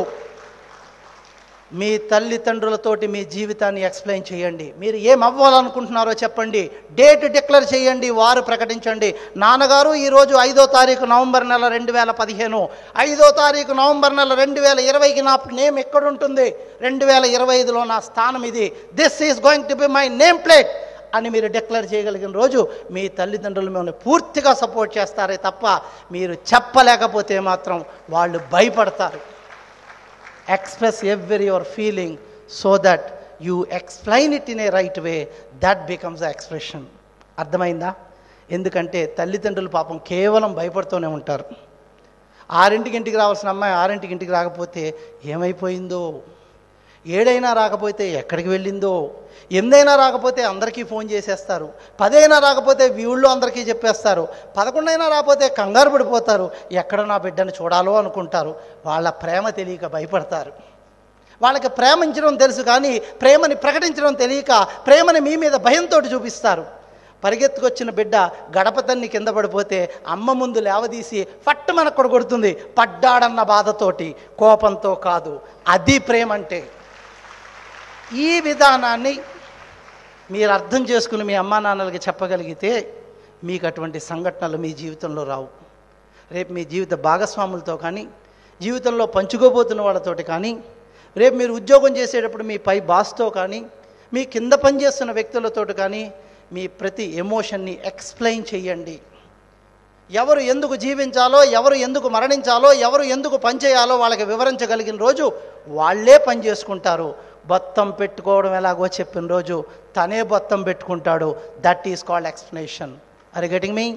మీ తల్లిదండ్రులతోటి మీ జీవితాన్ని ఎక్స్ప్లెయిన్ చేయండి మీరు ఏం అవ్వాలనుకుంటున్నారో చెప్పండి డేట్ డిక్లేర్ చేయండి వారు ప్రకటించండి నాన్నగారు ఈరోజు ఐదో తారీఖు నవంబర్ నెల రెండు వేల పదిహేను ఐదో తారీఖు నవంబర్ నెల రెండు వేల ఇరవైకి నా నేమ్ ఎక్కడుంటుంది రెండు వేల ఇరవై ఐదులో నా స్థానం ఇది this is going to be my name plate అని మీరు డిక్లేర్ చేయగలిగిన రోజు మీ తల్లిదండ్రులు మిమ్మల్ని పూర్తిగా సపోర్ట్ చేస్తారే తప్ప మీరు చెప్పలేకపోతే మాత్రం వాళ్ళు భయపడతారు express every your feeling so that you explain it in a right way that becomes the expression అర్థమైందా ఎందుకంటే తల్లిదండ్రులు పాపం కేవలం భయపడుతూనే ఉంటారు ఆరింటికి ఇంటికి రావాల్సిన అమ్మాయి ఆరింటికి ఇంటికి రాకపోతే ఏమైపోయిందో ఏడైనా రాకపోతే ఎక్కడికి వెళ్ళిందో ఎనిమిదైనా రాకపోతే అందరికీ ఫోన్ చేసేస్తారు పదైనా రాకపోతే ఊళ్ళో అందరికీ చెప్పేస్తారు పదకొండైనా రాకపోతే కంగారు పడిపోతారు ఎక్కడ నా బిడ్డను చూడాలో అనుకుంటారు వాళ్ళ ప్రేమ తెలియక భయపడతారు వాళ్ళకి ప్రేమించడం తెలుసు కానీ ప్రేమని ప్రకటించడం తెలియక ప్రేమని మీ మీద భయంతో చూపిస్తారు పరిగెత్తుకొచ్చిన బిడ్డ గడప తన్ని కింద పడిపోతే అమ్మ ముందు లేవదీసి ఫట్టు మనక్కడ కొడుతుంది పడ్డాడన్న బాధతోటి కోపంతో కాదు అది ప్రేమ అంటే ఈ విధానాన్ని మీరు అర్థం చేసుకుని మీ అమ్మా నాన్నలకి చెప్పగలిగితే మీకు అటువంటి సంఘటనలు మీ జీవితంలో రావు రేపు మీ జీవిత భాగస్వాములతో కానీ జీవితంలో పంచుకోబోతున్న వాళ్ళతోటి కానీ రేపు మీరు ఉద్యోగం చేసేటప్పుడు మీ పై బాస్తో కానీ మీ కింద పనిచేస్తున్న వ్యక్తులతో కానీ మీ ప్రతి ఎమోషన్ని ఎక్స్ప్లెయిన్ చేయండి ఎవరు ఎందుకు జీవించాలో ఎవరు ఎందుకు మరణించాలో ఎవరు ఎందుకు పనిచేయాలో వాళ్ళకి వివరించగలిగిన రోజు వాళ్ళే పని చేసుకుంటారు బొత్తం పెట్టుకోవడం ఎలాగో చెప్పిన రోజు తనే బొత్తం పెట్టుకుంటాడు that is called explanation are getting me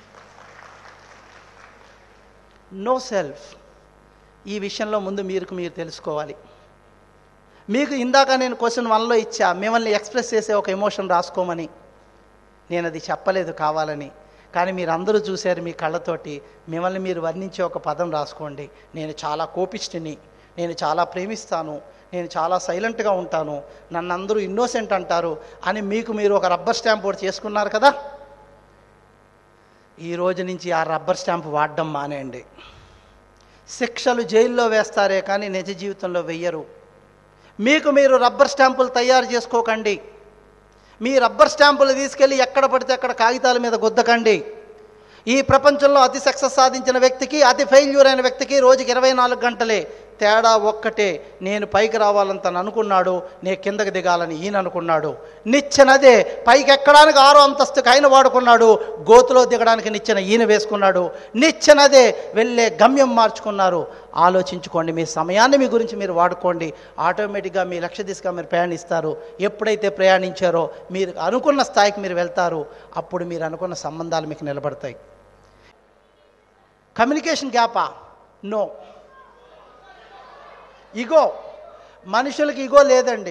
know self ఈ విషయంలో ముందు మీరు మీరు తెలుసుకోవాలి మీకు ఇందాక నేను క్వశ్చన్ వన్లో ఇచ్చా మిమ్మల్ని ఎక్స్ప్రెస్ చేసే ఒక ఎమోషన్ రాసుకోమని నేను అది చెప్పలేదు కావాలని కానీ మీరు అందరూ చూశారు మీ కళ్ళతోటి మిమ్మల్ని మీరు వర్ణించే ఒక పదం రాసుకోండి నేను చాలా కోపిష్టిని నేను చాలా ప్రేమిస్తాను నేను చాలా సైలెంట్గా ఉంటాను నన్ను అందరూ ఇన్నోసెంట్ అంటారు అని మీకు మీరు ఒక రబ్బర్ స్టాంప్ ఒకటి చేసుకున్నారు కదా ఈ రోజు నుంచి ఆ రబ్బర్ స్టాంప్ వాడడం మానేయండి శిక్షలు జైల్లో వేస్తారే కానీ నిజ జీవితంలో వెయ్యరు మీకు మీరు రబ్బర్ స్టాంపులు తయారు చేసుకోకండి మీ రబ్బర్ స్టాంపులు తీసుకెళ్ళి ఎక్కడ పడితే అక్కడ కాగితాల మీద గుద్దకండి ఈ ప్రపంచంలో అతి సక్సెస్ సాధించిన వ్యక్తికి అతి ఫెయిల్యూర్ అయిన వ్యక్తికి రోజుకి ఇరవై నాలుగు గంటలే తేడా ఒక్కటే నేను పైకి రావాలని తను అనుకున్నాడు నేను కిందకి దిగాలని ఈయన అనుకున్నాడు నిచ్చెనదే పైకి ఎక్కడానికి ఆరో అంతస్తుకి ఆయన వాడుకున్నాడు గోతులో దిగడానికి నిచ్చెన ఈయన వేసుకున్నాడు నిచ్చెనదే వెళ్ళే గమ్యం మార్చుకున్నారు ఆలోచించుకోండి మీ సమయాన్ని మీ గురించి మీరు వాడుకోండి ఆటోమేటిక్గా మీ లక్ష్య దిశగా మీరు ప్రయాణిస్తారు ఎప్పుడైతే ప్రయాణించారో మీరు అనుకున్న స్థాయికి మీరు వెళ్తారు అప్పుడు మీరు అనుకున్న సంబంధాలు మీకు నిలబడతాయి కమ్యూనికేషన్ గ్యాపా నో ఇగో మనుషులకి ఇగో లేదండి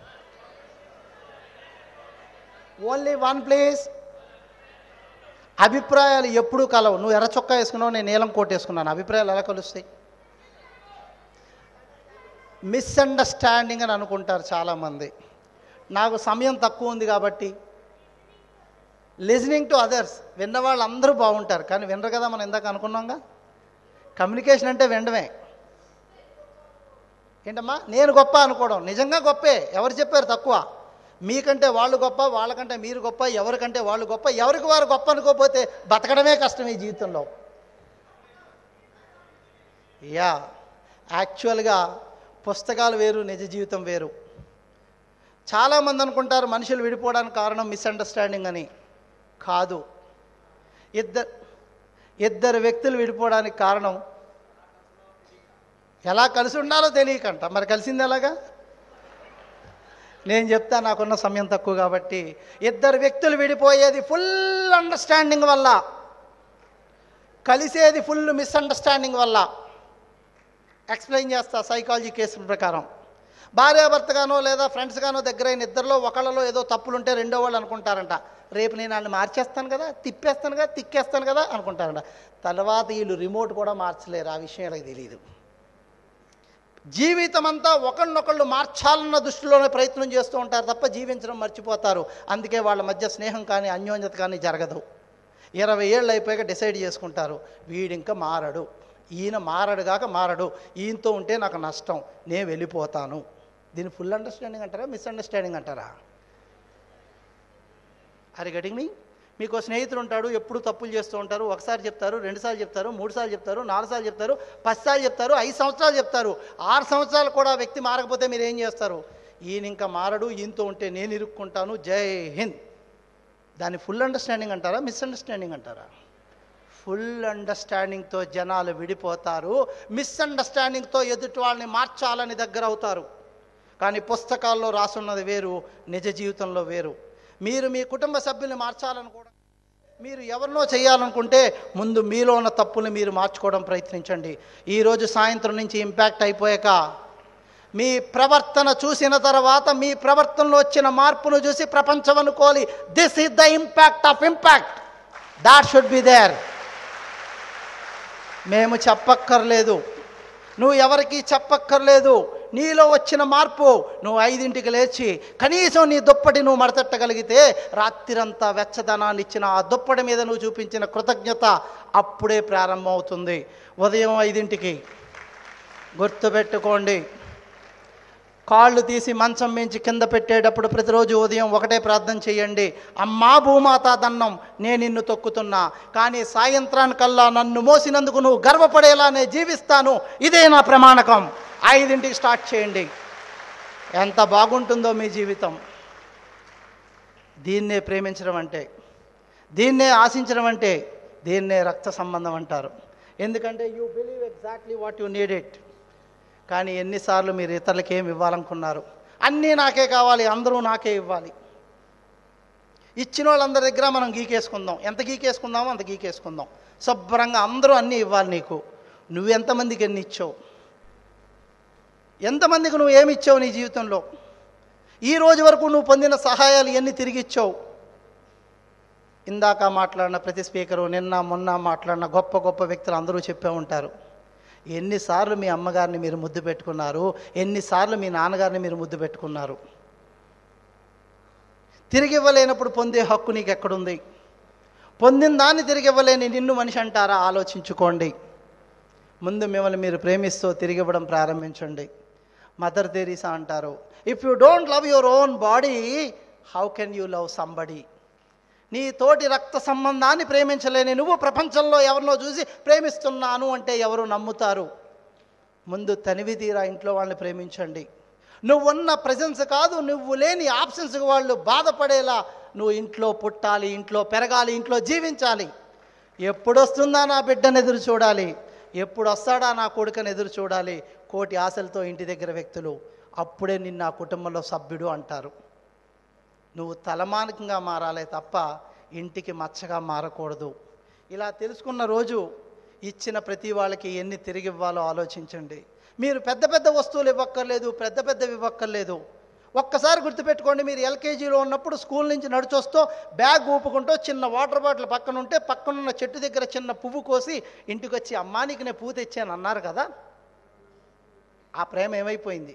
ఓన్లీ వన్ ప్లేస్ అభిప్రాయాలు ఎప్పుడూ కలవు నువ్వు ఎర్ర చొక్కా వేసుకున్నావు నేను నీలం కోట్ వేసుకున్నాను అభిప్రాయాలు ఎలా కలుస్తాయి మిస్అండర్స్టాండింగ్ అని అనుకుంటారు చాలామంది నాకు సమయం తక్కువ ఉంది కాబట్టి లిజనింగ్ టు అదర్స్ విన్న వాళ్ళు అందరూ బాగుంటారు కానీ వినరు కదా మనం ఇందాక అనుకున్నాంగా కమ్యూనికేషన్ అంటే వినడమే ఏంటమ్మా నేను గొప్ప అనుకోవడం నిజంగా గొప్పే ఎవరు చెప్పారు తక్కువ మీకంటే వాళ్ళు గొప్ప వాళ్ళకంటే మీరు గొప్ప ఎవరికంటే వాళ్ళు గొప్ప ఎవరికి వారు గొప్ప అనుకోకపోతే బతకడమే కష్టం ఈ జీవితంలో యా యాక్చువల్గా పుస్తకాలు వేరు నిజ జీవితం వేరు చాలామంది అనుకుంటారు మనుషులు విడిపోవడానికి కారణం మిస్అండర్స్టాండింగ్ అని కాదు ఇద్దరు ఇద్దరు వ్యక్తులు విడిపోవడానికి కారణం ఎలా కలిసి ఉండాలో తెలియకంట మరి కలిసింది ఎలాగా నేను చెప్తా నాకున్న సమయం తక్కువ కాబట్టి ఇద్దరు వ్యక్తులు విడిపోయేది ఫుల్ అండర్స్టాండింగ్ వల్ల కలిసేది ఫుల్ మిస్అండర్స్టాండింగ్ వల్ల ఎక్స్ప్లెయిన్ చేస్తా సైకాలజీ కేసు ప్రకారం భార్యాభర్తగానో లేదా ఫ్రెండ్స్గానో దగ్గరైన ఇద్దరిలో ఒకళ్ళలో ఏదో తప్పులుంటే రెండో వాళ్ళు అనుకుంటారంట రేపు నేను వాళ్ళని మార్చేస్తాను కదా తిప్పేస్తాను కదా తిక్కేస్తాను కదా అనుకుంటారంట తర్వాత వీళ్ళు రిమోట్ కూడా మార్చలేరు ఆ విషయం వీళ్ళకి తెలియదు జీవితం అంతా ఒకళ్ళనొకళ్ళు మార్చాలన్న దృష్టిలోనే ప్రయత్నం చేస్తూ ఉంటారు తప్ప జీవించడం మర్చిపోతారు అందుకే వాళ్ళ మధ్య స్నేహం కానీ అన్యోన్యత కానీ జరగదు ఇరవై ఏళ్ళు అయిపోయాక డిసైడ్ చేసుకుంటారు వీడింకా మారడు ఈయన మారడు కాక మారడు ఈయనతో ఉంటే నాకు నష్టం నేను వెళ్ళిపోతాను దీన్ని ఫుల్ అండర్స్టాండింగ్ అంటారా మిస్అండర్స్టాండింగ్ అంటారా ఆర్ గటింగ్ మీ మీకు ఓ స్నేహితుడు ఉంటాడు ఎప్పుడు తప్పులు చేస్తూ ఉంటారు ఒకసారి చెప్తారు రెండుసార్లు చెప్తారు మూడు సార్లు చెప్తారు నాలుగు సార్లు చెప్తారు పది సార్లు చెప్తారు ఐదు సంవత్సరాలు చెప్తారు ఆరు సంవత్సరాలు కూడా ఆ వ్యక్తి మారకపోతే మీరు ఏం చేస్తారు ఈయన ఇంకా మారడు ఈయనతో ఉంటే నేను ఇరుక్కుంటాను జై హింద్ దాన్ని ఫుల్ అండర్స్టాండింగ్ అంటారా మిస్అండర్స్టాండింగ్ అంటారా ఫుల్ అండర్స్టాండింగ్తో జనాలు విడిపోతారు మిస్అండర్స్టాండింగ్తో ఎదుటి వాళ్ళని మార్చాలని దగ్గర అవుతారు కానీ పుస్తకాల్లో రాసున్నది వేరు నిజ జీవితంలో వేరు మీరు మీ కుటుంబ సభ్యుల్ని మార్చాలని కూడా మీరు ఎవరినో చేయాలనుకుంటే ముందు మీలో ఉన్న తప్పుల్ని మీరు మార్చుకోవడం ప్రయత్నించండి ఈరోజు సాయంత్రం నుంచి ఇంపాక్ట్ అయిపోయాక మీ ప్రవర్తన చూసిన తర్వాత మీ ప్రవర్తనలో వచ్చిన మార్పును చూసి ప్రపంచం అనుకోవాలి this is the impact of impact that should be there మేము చెప్పక్కర్లేదు నువ్వు ఎవరికి చెప్పక్కర్లేదు నీలో వచ్చిన మార్పు నువ్వు ఐదింటికి లేచి కనీసం నీ దుప్పటి నువ్వు మడతట్టగలిగితే రాత్రిరంతా వెచ్చదనాన్ని ఇచ్చిన ఆ దుప్పటి మీద నువ్వు చూపించిన కృతజ్ఞత అప్పుడే ప్రారంభమవుతుంది ఉదయం ఐదింటికి గుర్తుపెట్టుకోండి కాళ్ళు తీసి మంచం మించి కింద పెట్టేటప్పుడు ప్రతిరోజు ఉదయం ఒకటే ప్రార్థన చేయండి అమ్మా భూమాత దన్నం నేను నిన్ను తొక్కుతున్నా కానీ సాయంత్రానికల్లా నన్ను మోసినందుకు నువ్వు గర్వపడేలా నేను జీవిస్తాను ఇదే నా ప్రమాణకం ఐదింటికి స్టార్ట్ చేయండి ఎంత బాగుంటుందో మీ జీవితం దీన్నే ప్రేమించడం అంటే దీన్నే ఆశించడం అంటే దీన్నే రక్త సంబంధం అంటారు ఎందుకంటే you believe exactly what you need it కానీ ఎన్నిసార్లు మీరు ఇతరులకి ఏమి ఇవ్వాలనుకున్నారు అన్నీ నాకే కావాలి అందరూ నాకే ఇవ్వాలి ఇచ్చిన వాళ్ళందరి దగ్గర మనం గీకేసుకుందాం ఎంత గీకేసుకుందామో అంత గీకేసుకుందాం శుభ్రంగా అందరూ అన్నీ ఇవ్వాలి నీకు నువ్వు ఎంతమందికి ఎన్ని ఇచ్చావు ఎంతమందికి నువ్వు ఏమి ఇచ్చావు నీ జీవితంలో ఈ రోజు వరకు నువ్వు పొందిన సహాయాలు ఎన్ని తిరిగి ఇచ్చావు ఇందాక మాట్లాడిన ప్రతి స్పీకరు నిన్న మొన్న మాట్లాడిన గొప్ప గొప్ప వ్యక్తులు అందరూ చెప్పే ఉంటారు ఎన్నిసార్లు మీ అమ్మగారిని మీరు ముద్దు పెట్టుకున్నారు ఎన్నిసార్లు మీ నాన్నగారిని మీరు ముద్దు పెట్టుకున్నారు తిరిగి ఇవ్వలేనప్పుడు పొందే హక్కు నీకు ఎక్కడుంది పొందిన దాన్ని తిరిగి ఇవ్వలేని నిన్ను మనిషి అంటారా ఆలోచించుకోండి ముందు మిమ్మల్ని మీరు ప్రేమిస్తూ తిరిగి ఇవ్వడం ప్రారంభించండి మదర్ తెరీసా అంటారు if you don't love your own body how can you love somebody నీ తోటి రక్త సంబంధాన్ని ప్రేమించలేని నువ్వు ప్రపంచంలో ఎవరినో చూసి ప్రేమిస్తున్నాను అంటే ఎవరు నమ్ముతారు ముందు తనివి తీరా ఇంట్లో వాళ్ళని ప్రేమించండి నువ్వున్న ప్రజెన్స్ కాదు నువ్వు లేని ఆప్షన్స్కి వాళ్ళు బాధపడేలా నువ్వు ఇంట్లో పుట్టాలి ఇంట్లో పెరగాలి ఇంట్లో జీవించాలి ఎప్పుడు వస్తుందా నా బిడ్డను ఎదురు చూడాలి ఎప్పుడు వస్తాడా నా కొడుకని ఎదురు చూడాలి కోటి ఆశలతో ఇంటి దగ్గర వ్యక్తులు అప్పుడే నిన్న ఆ కుటుంబంలో సభ్యుడు అంటారు నువ్వు తలమానికంగా మారాలే తప్ప ఇంటికి మచ్చగా మారకూడదు ఇలా తెలుసుకున్న రోజు ఇచ్చిన ప్రతి వాళ్ళకి ఎన్ని తిరిగి ఇవ్వాలో ఆలోచించండి మీరు పెద్ద పెద్ద వస్తువులు ఇవ్వక్కర్లేదు పెద్ద పెద్దవి ఇవ్వక్కర్లేదు ఒక్కసారి గుర్తుపెట్టుకోండి మీరు ఎల్కేజీలో ఉన్నప్పుడు స్కూల్ నుంచి నడిచొస్తూ బ్యాగ్ ఊపుకుంటూ చిన్న వాటర్ బాటిల్ పక్కన ఉంటే పక్కనున్న చెట్టు దగ్గర చిన్న పువ్వు కోసి ఇంటికి వచ్చి అమ్మానికి నేను పువ్వు తెచ్చాను అన్నారు కదా ఆ ప్రేమ ఏమైపోయింది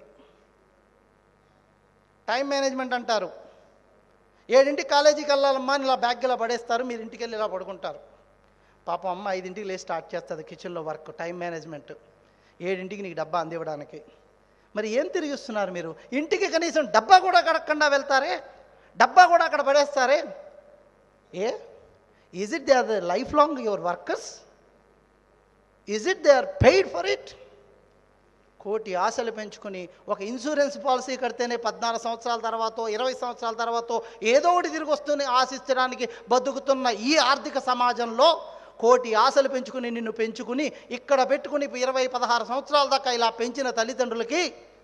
టైం మేనేజ్మెంట్ అంటారు ఏడింటికి కాలేజీకి వెళ్ళాలమ్మా అని ఇలా బ్యాగ్ ఇలా పడేస్తారు మీరు ఇంటికి వెళ్ళి ఇలా పడుకుంటారు పాపం అమ్మ ఐదింటికి లేచి స్టార్ట్ చేస్తుంది కిచెన్లో వర్క్ టైం మేనేజ్మెంట్ ఏడింటికి నీకు డబ్బా అందివ్వడానికి మరి ఏం తిరిగిస్తున్నారు మీరు ఇంటికి కనీసం డబ్బా కూడా కడగకుండా వెళ్తారే డబ్బా కూడా అక్కడ పడేస్తారే a is it they are the life long your workers is it they are paid for it కోటి ఆశలు పెంచుకుని ఒక ఇన్సూరెన్స్ పాలసీ కడితేనే పద్నాలుగు సంవత్సరాల తర్వాత ఇరవై సంవత్సరాల తర్వాత ఏదో ఒకటి తిరిగి వస్తుంది ఆశించడానికి బతుకుతున్న ఈ ఆర్థిక సమాజంలో కోటి ఆశలు పెంచుకుని నిన్ను పెంచుకుని ఇక్కడ పెట్టుకుని ఇరవై పదహారు సంవత్సరాల దాకా ఇలా పెంచిన తల్లిదండ్రులకి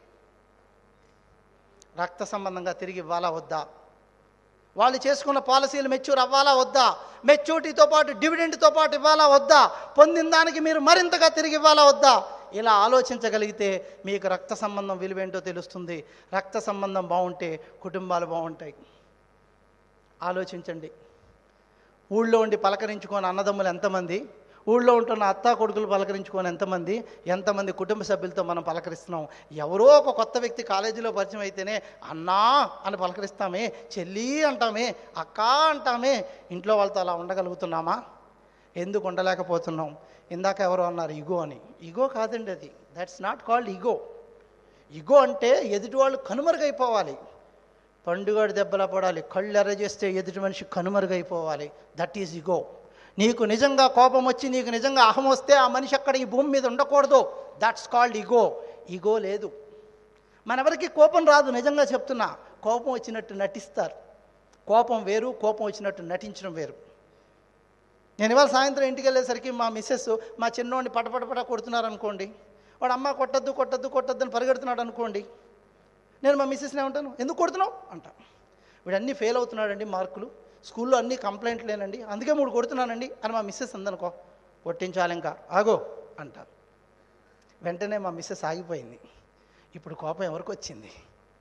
రక్త సంబంధంగా తిరిగి ఇవ్వాలా వద్దా వాళ్ళు చేసుకున్న పాలసీలు మెచ్యూర్ అవ్వాలా వద్దా మెచ్యూరిటీతో పాటు డివిడెండ్తో పాటు ఇవ్వాలా వద్దా పొందిన దానికి మీరు మరింతగా తిరిగి ఇవ్వాలా వద్దా ఇలా ఆలోచించగలిగితే మీకు రక్త సంబంధం విలువేంటో తెలుస్తుంది రక్త సంబంధం బాగుంటే కుటుంబాలు బాగుంటాయి ఆలోచించండి ఊళ్ళో ఉండి పలకరించుకొని అన్నదమ్ములు ఎంతమంది ఊళ్ళో ఉంటున్న అత్తా కొడుకులు పలకరించుకొని ఎంతమంది ఎంతమంది కుటుంబ సభ్యులతో మనం పలకరిస్తున్నాం ఎవరో ఒక కొత్త వ్యక్తి కాలేజీలో పరిచయం అయితేనే అన్నా అని పలకరిస్తామే చెల్లి అంటామే అక్క అంటామే ఇంట్లో వాళ్ళతో అలా ఉండగలుగుతున్నామా ఎందుకు ఉండలేకపోతున్నాం ఇందాక ఎవరో అన్నారు ఇగో అని ఇగో కాదండి అది that's not called ego ego అంటే ఎదుటి వాళ్ళు కనుమరుగైపోవాలి పండుగడు దెబ్బలా పడాలి కళ్ళు ఎర్ర చేస్తే ఎదుటి మనిషి కనుమరుగైపోవాలి దట్ ఈజ్ ఇగో నీకు నిజంగా కోపం వచ్చి నీకు నిజంగా అహం వస్తే ఆ మనిషి అక్కడ ఈ భూమి మీద ఉండకూడదు దట్స్ కాల్డ్ ఇగో ఇగో లేదు మనెవరికి కోపం రాదు నిజంగా చెప్తున్నా కోపం వచ్చినట్టు నటిస్తారు కోపం వేరు కోపం వచ్చినట్టు నటించడం వేరు నేను ఇవాళ సాయంత్రం ఇంటికి వెళ్ళేసరికి మా మిస్సెస్ మా చిన్నోడిని పటపటపట కొడుతున్నారు అనుకోండి వాడు అమ్మ కొట్టద్దు కొట్టద్దు కొట్టద్దు అని పరిగెడుతున్నాడు అనుకోండి నేను మా మిస్సెస్ని ఏమంటాను ఎందుకు కొడుతున్నావు అంట వీడు అన్నీ ఫెయిల్ అవుతున్నాడండి మార్కులు స్కూల్లో అన్ని కంప్లైంట్లేనండి అందుకే మూడు కొడుతున్నానండి అని మా మిస్సెస్ అందనుకో కొట్టించాలి ఇంకా ఆగో అంటారు వెంటనే మా మిస్సెస్ ఆగిపోయింది ఇప్పుడు కోపం ఎవరికి వచ్చింది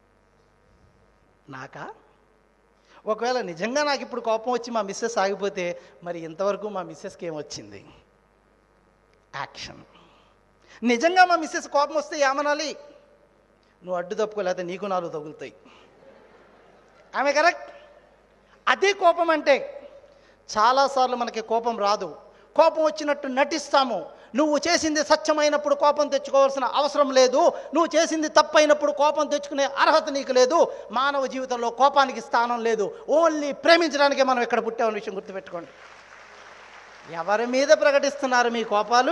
నాకా ఒకవేళ నిజంగా నాకు ఇప్పుడు కోపం వచ్చి మా మిస్సెస్ ఆగిపోతే మరి ఇంతవరకు మా మిస్సెస్కి ఏమొచ్చింది యాక్షన్ నిజంగా మా మిస్సెస్ కోపం వస్తే ఏమనాలి నువ్వు అడ్డు తప్పుకోలేకపోతే నీకు నాలుగు తగులుతాయి ఆమె కరెక్ట్ అదే కోపం అంటే చాలాసార్లు మనకి కోపం రాదు కోపం వచ్చినట్టు నటిస్తాము నువ్వు చేసింది సత్యమైనప్పుడు కోపం తెచ్చుకోవాల్సిన అవసరం లేదు నువ్వు చేసింది తప్పైనప్పుడు కోపం తెచ్చుకునే అర్హత నీకు లేదు మానవ జీవితంలో కోపానికి స్థానం లేదు ఓన్లీ ప్రేమించడానికే మనం ఇక్కడ పుట్టామన్న విషయం గుర్తుపెట్టుకోండి ఎవరి మీద ప్రకటిస్తున్నారు మీ కోపాలు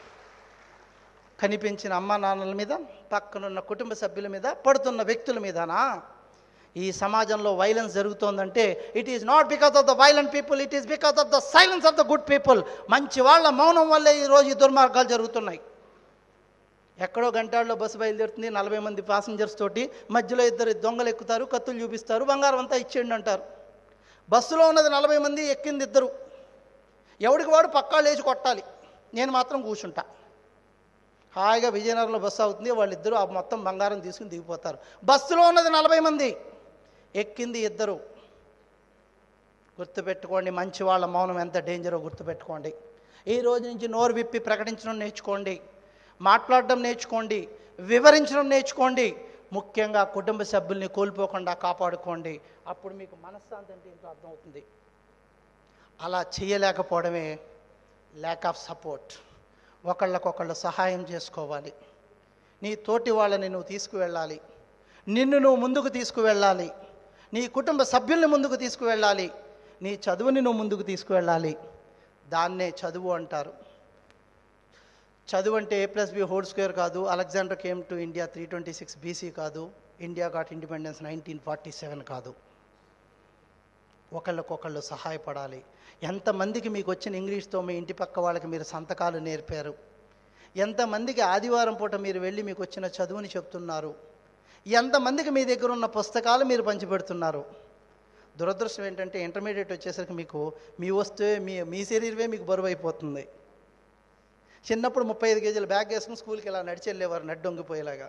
కనిపించిన అమ్మ నాన్నల మీద పక్కనున్న కుటుంబ సభ్యుల మీద పడుతున్న వ్యక్తుల మీదనా ఈ సమాజంలో వైలెన్స్ జరుగుతోందంటే it is not because of the violent people it is because of the silence of the good people మంచి వాళ్ళ మౌనం వల్లే ఈరోజు ఈ దుర్మార్గాలు జరుగుతున్నాయి ఎక్కడో గంటాల్లో బస్సు బయలుదేరుతుంది నలభై మంది ప్యాసింజర్స్ తోటి మధ్యలో ఇద్దరు దొంగలు ఎక్కుతారు కత్తులు చూపిస్తారు బంగారం అంతా ఇచ్చేయండి అంటారు బస్సులో ఉన్నది నలభై మంది ఎక్కింది ఇద్దరు ఎవడికి వాడు పక్కా లేచి కొట్టాలి నేను మాత్రం కూర్చుంటా హాయిగా విజయనగరంలో బస్సు అవుతుంది వాళ్ళిద్దరూ ఆ మొత్తం బంగారం తీసుకుని దిగిపోతారు బస్సులో ఉన్నది నలభై మంది ఎక్కింది ఇద్దరు గుర్తుపెట్టుకోండి మంచి వాళ్ళ మౌనం ఎంత డేంజరో గుర్తుపెట్టుకోండి ఈ రోజు నుంచి నోరు విప్పి ప్రకటించడం నేర్చుకోండి మాట్లాడడం నేర్చుకోండి వివరించడం నేర్చుకోండి ముఖ్యంగా కుటుంబ సభ్యుల్ని కోల్పోకుండా కాపాడుకోండి అప్పుడు మీకు మనశ్శాంతి అంటే ఏంటో అర్థమవుతుంది అలా చేయలేకపోవడమే ల్యాక్ ఆఫ్ సపోర్ట్ ఒకళ్ళకొకళ్ళు సహాయం చేసుకోవాలి నీ తోటి వాళ్ళని నువ్వు తీసుకువెళ్ళాలి నిన్ను నువ్వు ముందుకు తీసుకువెళ్ళాలి నీ కుటుంబ సభ్యుల్ని ముందుకు తీసుకువెళ్ళాలి నీ చదువుని నువ్వు ముందుకు తీసుకువెళ్ళాలి దాన్నే చదువు అంటారు చదువు అంటే A plus B whole square కాదు Alexander came to India three twenty six BC కాదు India got independence nineteen forty seven కాదు ఒకళ్ళకొకళ్ళు సహాయపడాలి ఎంతమందికి మీకు వచ్చిన ఇంగ్లీష్తో మీ ఇంటి పక్క వాళ్ళకి మీరు సంతకాలు నేర్పారు ఎంతమందికి ఆదివారం పూట మీరు వెళ్ళి మీకు వచ్చిన చదువుని చెప్తున్నారు ఎంతమందికి మీ దగ్గర ఉన్న పుస్తకాలు మీరు పంచిపెడుతున్నారు దురదృష్టం ఏంటంటే ఇంటర్మీడియట్ వచ్చేసరికి మీకు మీ వస్తువే మీ మీ శరీరమే మీకు బరువు అయిపోతుంది చిన్నప్పుడు ముప్పై ఐదు కేజీల బ్యాగ్ వేసుకుని స్కూల్కి ఇలా నడిచి వెళ్ళేవారు నడ్డు వంగిపోయేలాగా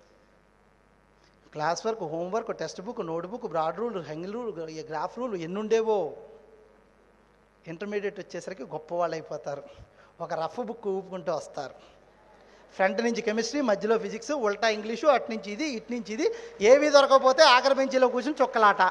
class work homework textbook notebook broad rule హెంగిల్ రూల్ గ్రాఫ్ రూల్ ఎన్ని ఉండేవో ఇంటర్మీడియట్ వచ్చేసరికి గొప్ప వాళ్ళు అయిపోతారు ఒక రఫ్ బుక్ ఊపుకుంటూ వస్తారు ఫ్రంట్ నుంచి కెమిస్ట్రీ మధ్యలో ఫిజిక్స్ ఉల్టా ఇంగ్లీషు అటు నుంచి ఇది ఇటు నుంచి ఇది ఏవి దొరకకపోతే ఆఖరి బెంచీలో కూర్చొని చొక్కలాట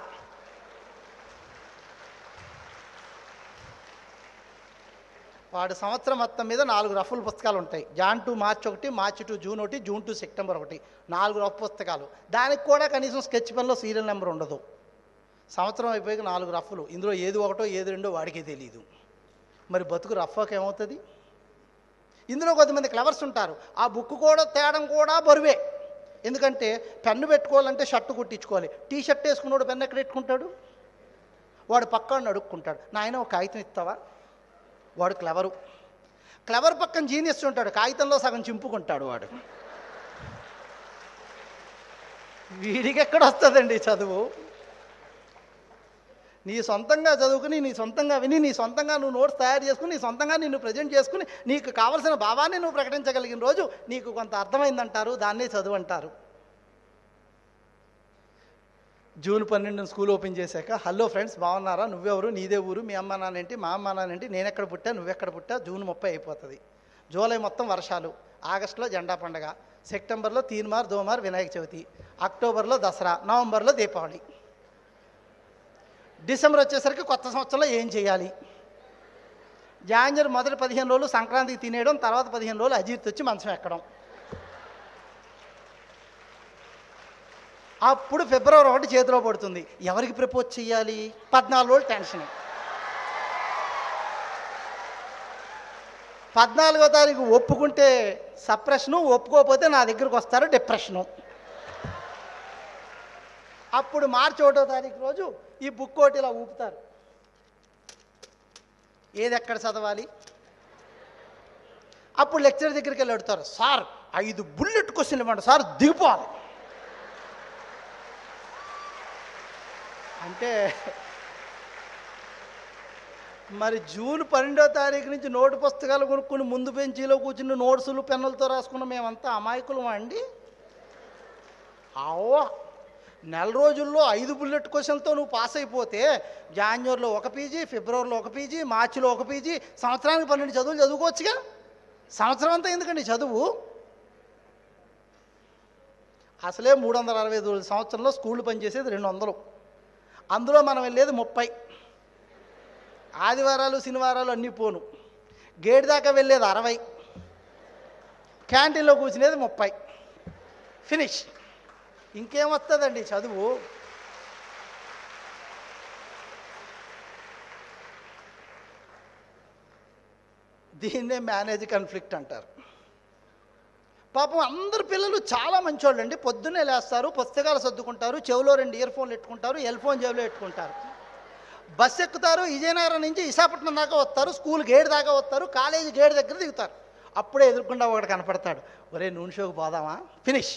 వాడు సంవత్సరం మొత్తం మీద నాలుగు రఫుల్ పుస్తకాలు ఉంటాయి జాన్ టు మార్చ్ ఒకటి మార్చ్ టు జూన్ ఒకటి జూన్ టు సెప్టెంబర్ ఒకటి నాలుగు రఫ్ పుస్తకాలు దానికి కూడా కనీసం స్కెచ్ పెన్లో సీరియల్ నెంబర్ ఉండదు సంవత్సరం అయిపోయాక నాలుగు రఫ్లు ఇందులో ఏది ఒకటో ఏది రెండో వాడికే తెలియదు మరి బతుకు రఫ్ఫాకి ఏమవుతుంది ఇందులో కొద్దిమంది క్లవర్స్ ఉంటారు ఆ బుక్ కూడా తేడం కూడా బరువే ఎందుకంటే పెన్ను పెట్టుకోవాలంటే షర్టు కుట్టించుకోవాలి టీ షర్ట్ వేసుకున్నాడు పెన్ను ఎక్కడ పెట్టుకుంటాడు వాడు పక్కన అడుక్కుంటాడు నాయన ఒక కాగితం ఇస్తావా వాడు క్లవరు క్లవర్ పక్కన జీనియస్ ఉంటాడు కాగితంలో సగం చింపుకుంటాడు వాడు వీడికి ఎక్కడ వస్తుందండి చదువు నీ సొంతంగా చదువుకుని నీ సొంతంగా విని నీ సొంతంగా నువ్వు నోట్స్ తయారు చేసుకుని నీ సొంతంగా నిన్ను ప్రజెంట్ చేసుకుని నీకు కావలసిన భావాన్ని నువ్వు ప్రకటించగలిగిన రోజు నీకు కొంత అర్థమైందంటారు దాన్నే చదువు అంటారు జూన్ పన్నెండున స్కూల్ ఓపెన్ చేశాక హలో ఫ్రెండ్స్ బాగున్నారా నువ్వెవరు నీదే ఊరు మీ అమ్మ నాన్నేంటి మా అమ్మ నాన్నేంటి నేను ఎక్కడ పుట్టా నువ్వెక్కడ పుట్టా జూన్ ముప్పై అయిపోతుంది జూలై మొత్తం వర్షాలు ఆగస్టులో జెండా పండగ సెప్టెంబర్లో తీన్మార్ దోమార్ వినాయక చవితి అక్టోబర్లో దసరా నవంబర్లో దీపావళి డిసెంబర్ వచ్చేసరికి కొత్త సంవత్సరంలో ఏం చేయాలి జాన్వరి మొదటి పదిహేను రోజులు సంక్రాంతికి తినేయడం తర్వాత పదిహేను రోజులు అజీర్తి వచ్చి మంచం ఎక్కడం అప్పుడు ఫిబ్రవరి ఒకటి చేతిలో పడుతుంది ఎవరికి ప్రపోజ్ చేయాలి పద్నాలుగు రోజులు టెన్షన్ పద్నాలుగో తారీఖు ఒప్పుకుంటే సప్రెషను ఒప్పుకోకపోతే నా దగ్గరకు వస్తారు డిప్రెషను అప్పుడు మార్చి ఒకటో తారీఖు రోజు ఈ బుక్ ఒకటి ఇలా ఊపుతారు ఏది ఎక్కడ చదవాలి అప్పుడు లెక్చర్ దగ్గరికి వెళ్ళి అడుగుతారు సార్ ఐదు బుల్లెట్ క్వశ్చన్ ఇవ్వండి సార్ దిగిపోవాలి అంటే మరి జూన్ పన్నెండో తారీఖు నుంచి నోటు పుస్తకాలు కొనుక్కుని ముందు బెంచీలో కూర్చుని నోట్సులు పెన్నులతో రాసుకున్న మేమంతా అమాయకులమా అండి అవో నెల రోజుల్లో ఐదు బుల్లెట్ క్వశ్చన్తో నువ్వు పాస్ అయిపోతే జాన్వరిలో ఒక పీజీ ఫిబ్రవరిలో ఒక పీజీ మార్చిలో ఒక పీజీ సంవత్సరానికి పన్నెండు చదువులు చదువుకోవచ్చుగా సంవత్సరం అంతా ఎందుకండి చదువు అసలే మూడు వందల అరవై ఐదు రోజుల సంవత్సరంలో స్కూళ్ళు పనిచేసేది రెండు వందలు అందులో మనం వెళ్ళేది ముప్పై ఆదివారాలు శనివారాలు అన్నీ పోను గేట్ దాకా వెళ్ళేది అరవై క్యాంటీన్లో కూర్చునేది ముప్పై ఫినిష్ ఇంకేం వస్తుందండి చదువు దీన్నే మేనేజ్ కాన్ఫ్లిక్ట్ అంటారు పాపం అందరు పిల్లలు చాలా మంచోళ్ళు అండి పొద్దున్నే లేస్తారు పుస్తకాలు సర్దుకుంటారు చెవిలో రెండు ఇయర్ ఫోన్లు పెట్టుకుంటారు ఎల్ ఫోన్ జేబులో పెట్టుకుంటారు బస్సు ఎక్కుతారు విజయనగరం నుంచి విశాఖపట్నం దాకా వస్తారు స్కూల్ గేట్ దాకా వస్తారు కాలేజీ గేట్ దగ్గర దిగుతారు అప్పుడే ఎదుర్కొండా ఒకటి కనపడతాడు ఒరే నూనె షోకి పోదామా ఫినిష్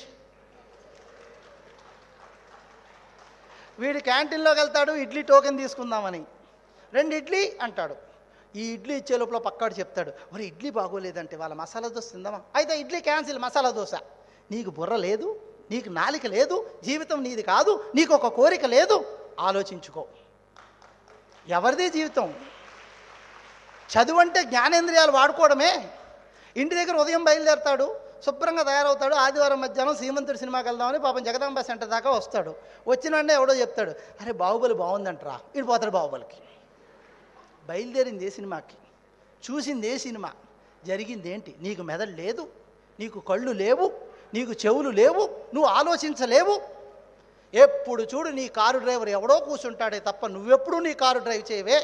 వీడు క్యాంటీన్లోకి వెళ్తాడు ఇడ్లీ టోకెన్ తీసుకుందామని రెండు ఇడ్లీ అంటాడు ఈ ఇడ్లీ ఇచ్చే లోపల పక్కాడు చెప్తాడు మరి ఇడ్లీ బాగోలేదంటే వాళ్ళ మసాలా దోశ తిందామా అయితే ఇడ్లీ క్యాన్సిల్ మసాలా దోశ నీకు బుర్ర లేదు నీకు నాలిక లేదు జీవితం నీది కాదు నీకు ఒక కోరిక లేదు ఆలోచించుకో ఎవరిది జీవితం చదువు అంటే జ్ఞానేంద్రియాలు వాడుకోవడమే ఇంటి దగ్గర ఉదయం బయలుదేరతాడు శుభ్రంగా తయారవుతాడు ఆదివారం మధ్యాహ్నం సీమంతుడి సినిమాకి వెళ్దామని పాపం జగదాంబ సెంటర్ దాకా వస్తాడు వచ్చిన వెంటనే ఎవడో చెప్తాడు అరే బాహుబలి బాగుందంటరా ఇటు పోతాడు బాహుబలికి బయలుదేరింది ఏ సినిమాకి చూసింది ఏ సినిమా జరిగింది ఏంటి నీకు మెదడు లేదు నీకు కళ్ళు లేవు నీకు చెవులు లేవు నువ్వు ఆలోచించలేవు ఎప్పుడు చూడు నీ కారు డ్రైవర్ ఎవడో కూర్చుంటాడే తప్ప నువ్వెప్పుడు నీ కారు డ్రైవ్ చేయవే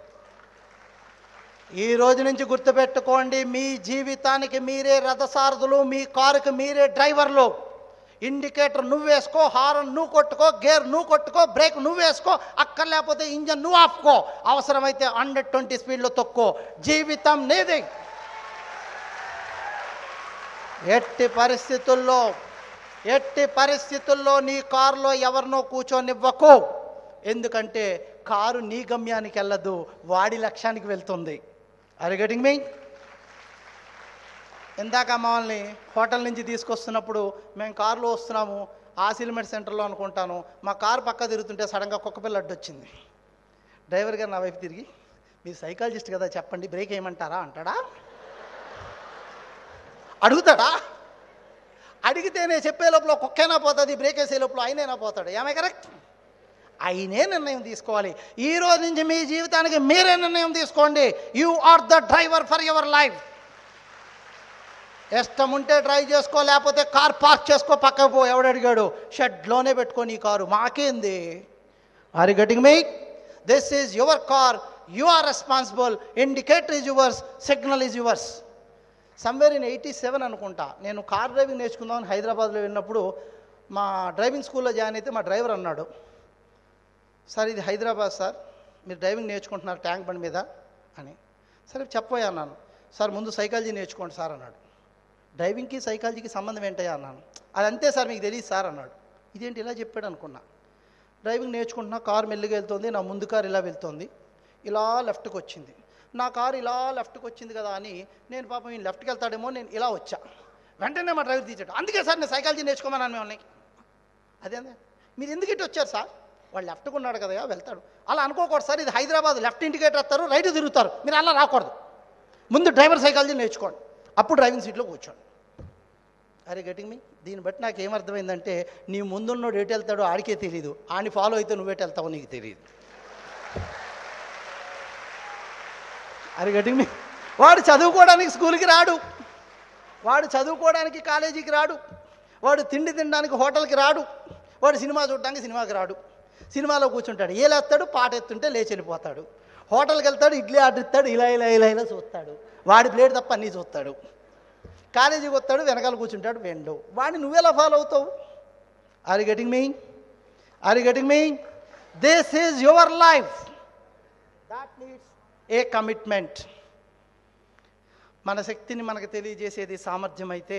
ఈ రోజు నుంచి గుర్తుపెట్టుకోండి మీ జీవితానికి మీరే రథసారథులు మీ కారుకి మీరే డ్రైవర్లు ఇండికేటర్ నువ్వు వేసుకో హారన్ నువ్వు కొట్టుకో గేర్ నువ్వు కొట్టుకో బ్రేక్ నువ్వు వేసుకో అక్కర్ లేకపోతే ఇంజన్ నువ్వు ఆపుకో అవసరమైతే హండ్రెడ్ ట్వంటీ స్పీడ్లో తొక్కో జీవితం నీది ఎట్టి పరిస్థితుల్లో ఎట్టి పరిస్థితుల్లో నీ కారులో ఎవరినో కూర్చోనివ్వకు ఎందుకంటే కారు నీ గమ్యానికి వెళ్ళదు వాడి లక్ష్యానికి వెళ్తుంది ఆర్ గెటింగ్ మీ ఇందాక మమ్మల్ని హోటల్ నుంచి తీసుకొస్తున్నప్పుడు మేము కారులో వస్తున్నాము ఆసిల్మెంట్ సెంటర్లో అనుకుంటాను మా కారు పక్క తిరుగుతుంటే సడన్గా కుక్క పిల్ల అడ్డొచ్చింది డ్రైవర్ గారు నా వైపు తిరిగి మీరు సైకాలజిస్ట్ కదా చెప్పండి బ్రేక్ వేయమంటారా అంటాడా అడుగుతాడా అడిగితేనే చెప్పే లోపల కుక్కైనా పోతుంది బ్రేక్ వేసే లోపల ఆయనైనా పోతాడు ఏమే కరెక్ట్ ఆయనే నిర్ణయం తీసుకోవాలి ఈ రోజు నుంచి మీ జీవితానికి మీరే నిర్ణయం తీసుకోండి you are the driver for your life ఇష్టం ఉంటే డ్రైవ్ చేసుకో లేకపోతే కార్ పార్క్ చేసుకో పక్కకు పో ఎవడు అడిగాడు షెడ్లోనే పెట్టుకో నీ కారు మాకేంది are getting me this is your car you are responsible indicator is yours signal is yours somewhere in eighty seven అనుకుంటా నేను కార్ డ్రైవింగ్ నేర్చుకుందామని హైదరాబాద్లో వెళ్ళినప్పుడు మా డ్రైవింగ్ స్కూల్లో జాయిన్ అయితే మా డ్రైవర్ అన్నాడు సార్ ఇది హైదరాబాద్ సార్ మీరు డ్రైవింగ్ నేర్చుకుంటున్నారు ట్యాంక్ బండి మీద అని సరే చెప్పోయా అన్నాను సార్ ముందు సైకాలజీ నేర్చుకోండి సార్ అన్నాడు డ్రైవింగ్కి సైకాలజీకి సంబంధం ఏంటయ్యా అన్నాను అది అంతే సార్ మీకు తెలియదు సార్ అన్నాడు ఇదేంటి ఇలా చెప్పాడు అనుకున్నా డ్రైవింగ్ నేర్చుకుంటున్నా కారు మెల్లిగా వెళ్తుంది నా ముందు కారు ఇలా వెళ్తుంది ఇలా లెఫ్ట్కి వచ్చింది నా కారు ఇలా లెఫ్ట్కి వచ్చింది కదా అని నేను పాపం ఈయన లెఫ్ట్కి వెళ్తాడేమో నేను ఇలా వచ్చా వెంటనే మా డ్రైవర్ తీసాడు అందుకే సార్ నేను సైకాలజీ నేర్చుకోమన్నాను మిమ్మల్ని అదే మీరు ఎందుకు ఇటు వచ్చారు సార్ వాడు లెఫ్ట్కి ఉన్నాడు కదా వెళ్తాడు అలా అనుకోకూడదు సార్ ఇది హైదరాబాద్ లెఫ్ట్ ఇండికేటర్ వస్తారు రైట్ తిరుగుతారు మీరు అలా రాకూడదు ముందు డ్రైవర్ సైకాలజీ నేర్చుకోండి అప్పుడు డ్రైవింగ్ సీట్లో కూర్చోండి అరే గెటింగ్ మీ దీన్ని బట్టి నాకు ఏమర్థమైందంటే నీ ముందున్నోడు ఎటు వెళ్తాడో ఆడికే తెలియదు ఆడిని ఫాలో అయితే నువ్వేటి వెళ్తావో నీకు తెలియదు అరే గెటింగ్ మీ వాడు చదువుకోవడానికి స్కూల్కి రాడు వాడు చదువుకోవడానికి కాలేజీకి రాడు వాడు తిండి తినడానికి హోటల్కి రాడు వాడు సినిమా చూడడానికి సినిమాకి రాడు సినిమాలో కూర్చుంటాడు ఏలేస్తాడు పాట ఎత్తుంటే లేచి వెళ్ళిపోతాడు హోటల్కి వెళ్తాడు ఇడ్లీ ఆర్డర్ ఇస్తాడు ఇలా ఇలా ఇలా ఇలా చూస్తాడు వాడి ప్లేట్ తప్ప అన్నీ చూస్తాడు కాలేజీకి వస్తాడు వెనకాల కూర్చుంటాడు వెండు వాడిని నువ్వెలా ఫాలో అవుతావు are getting me are getting me this is your life that needs a commitment మన శక్తిని మనకు తెలియజేసేది సామర్థ్యం అయితే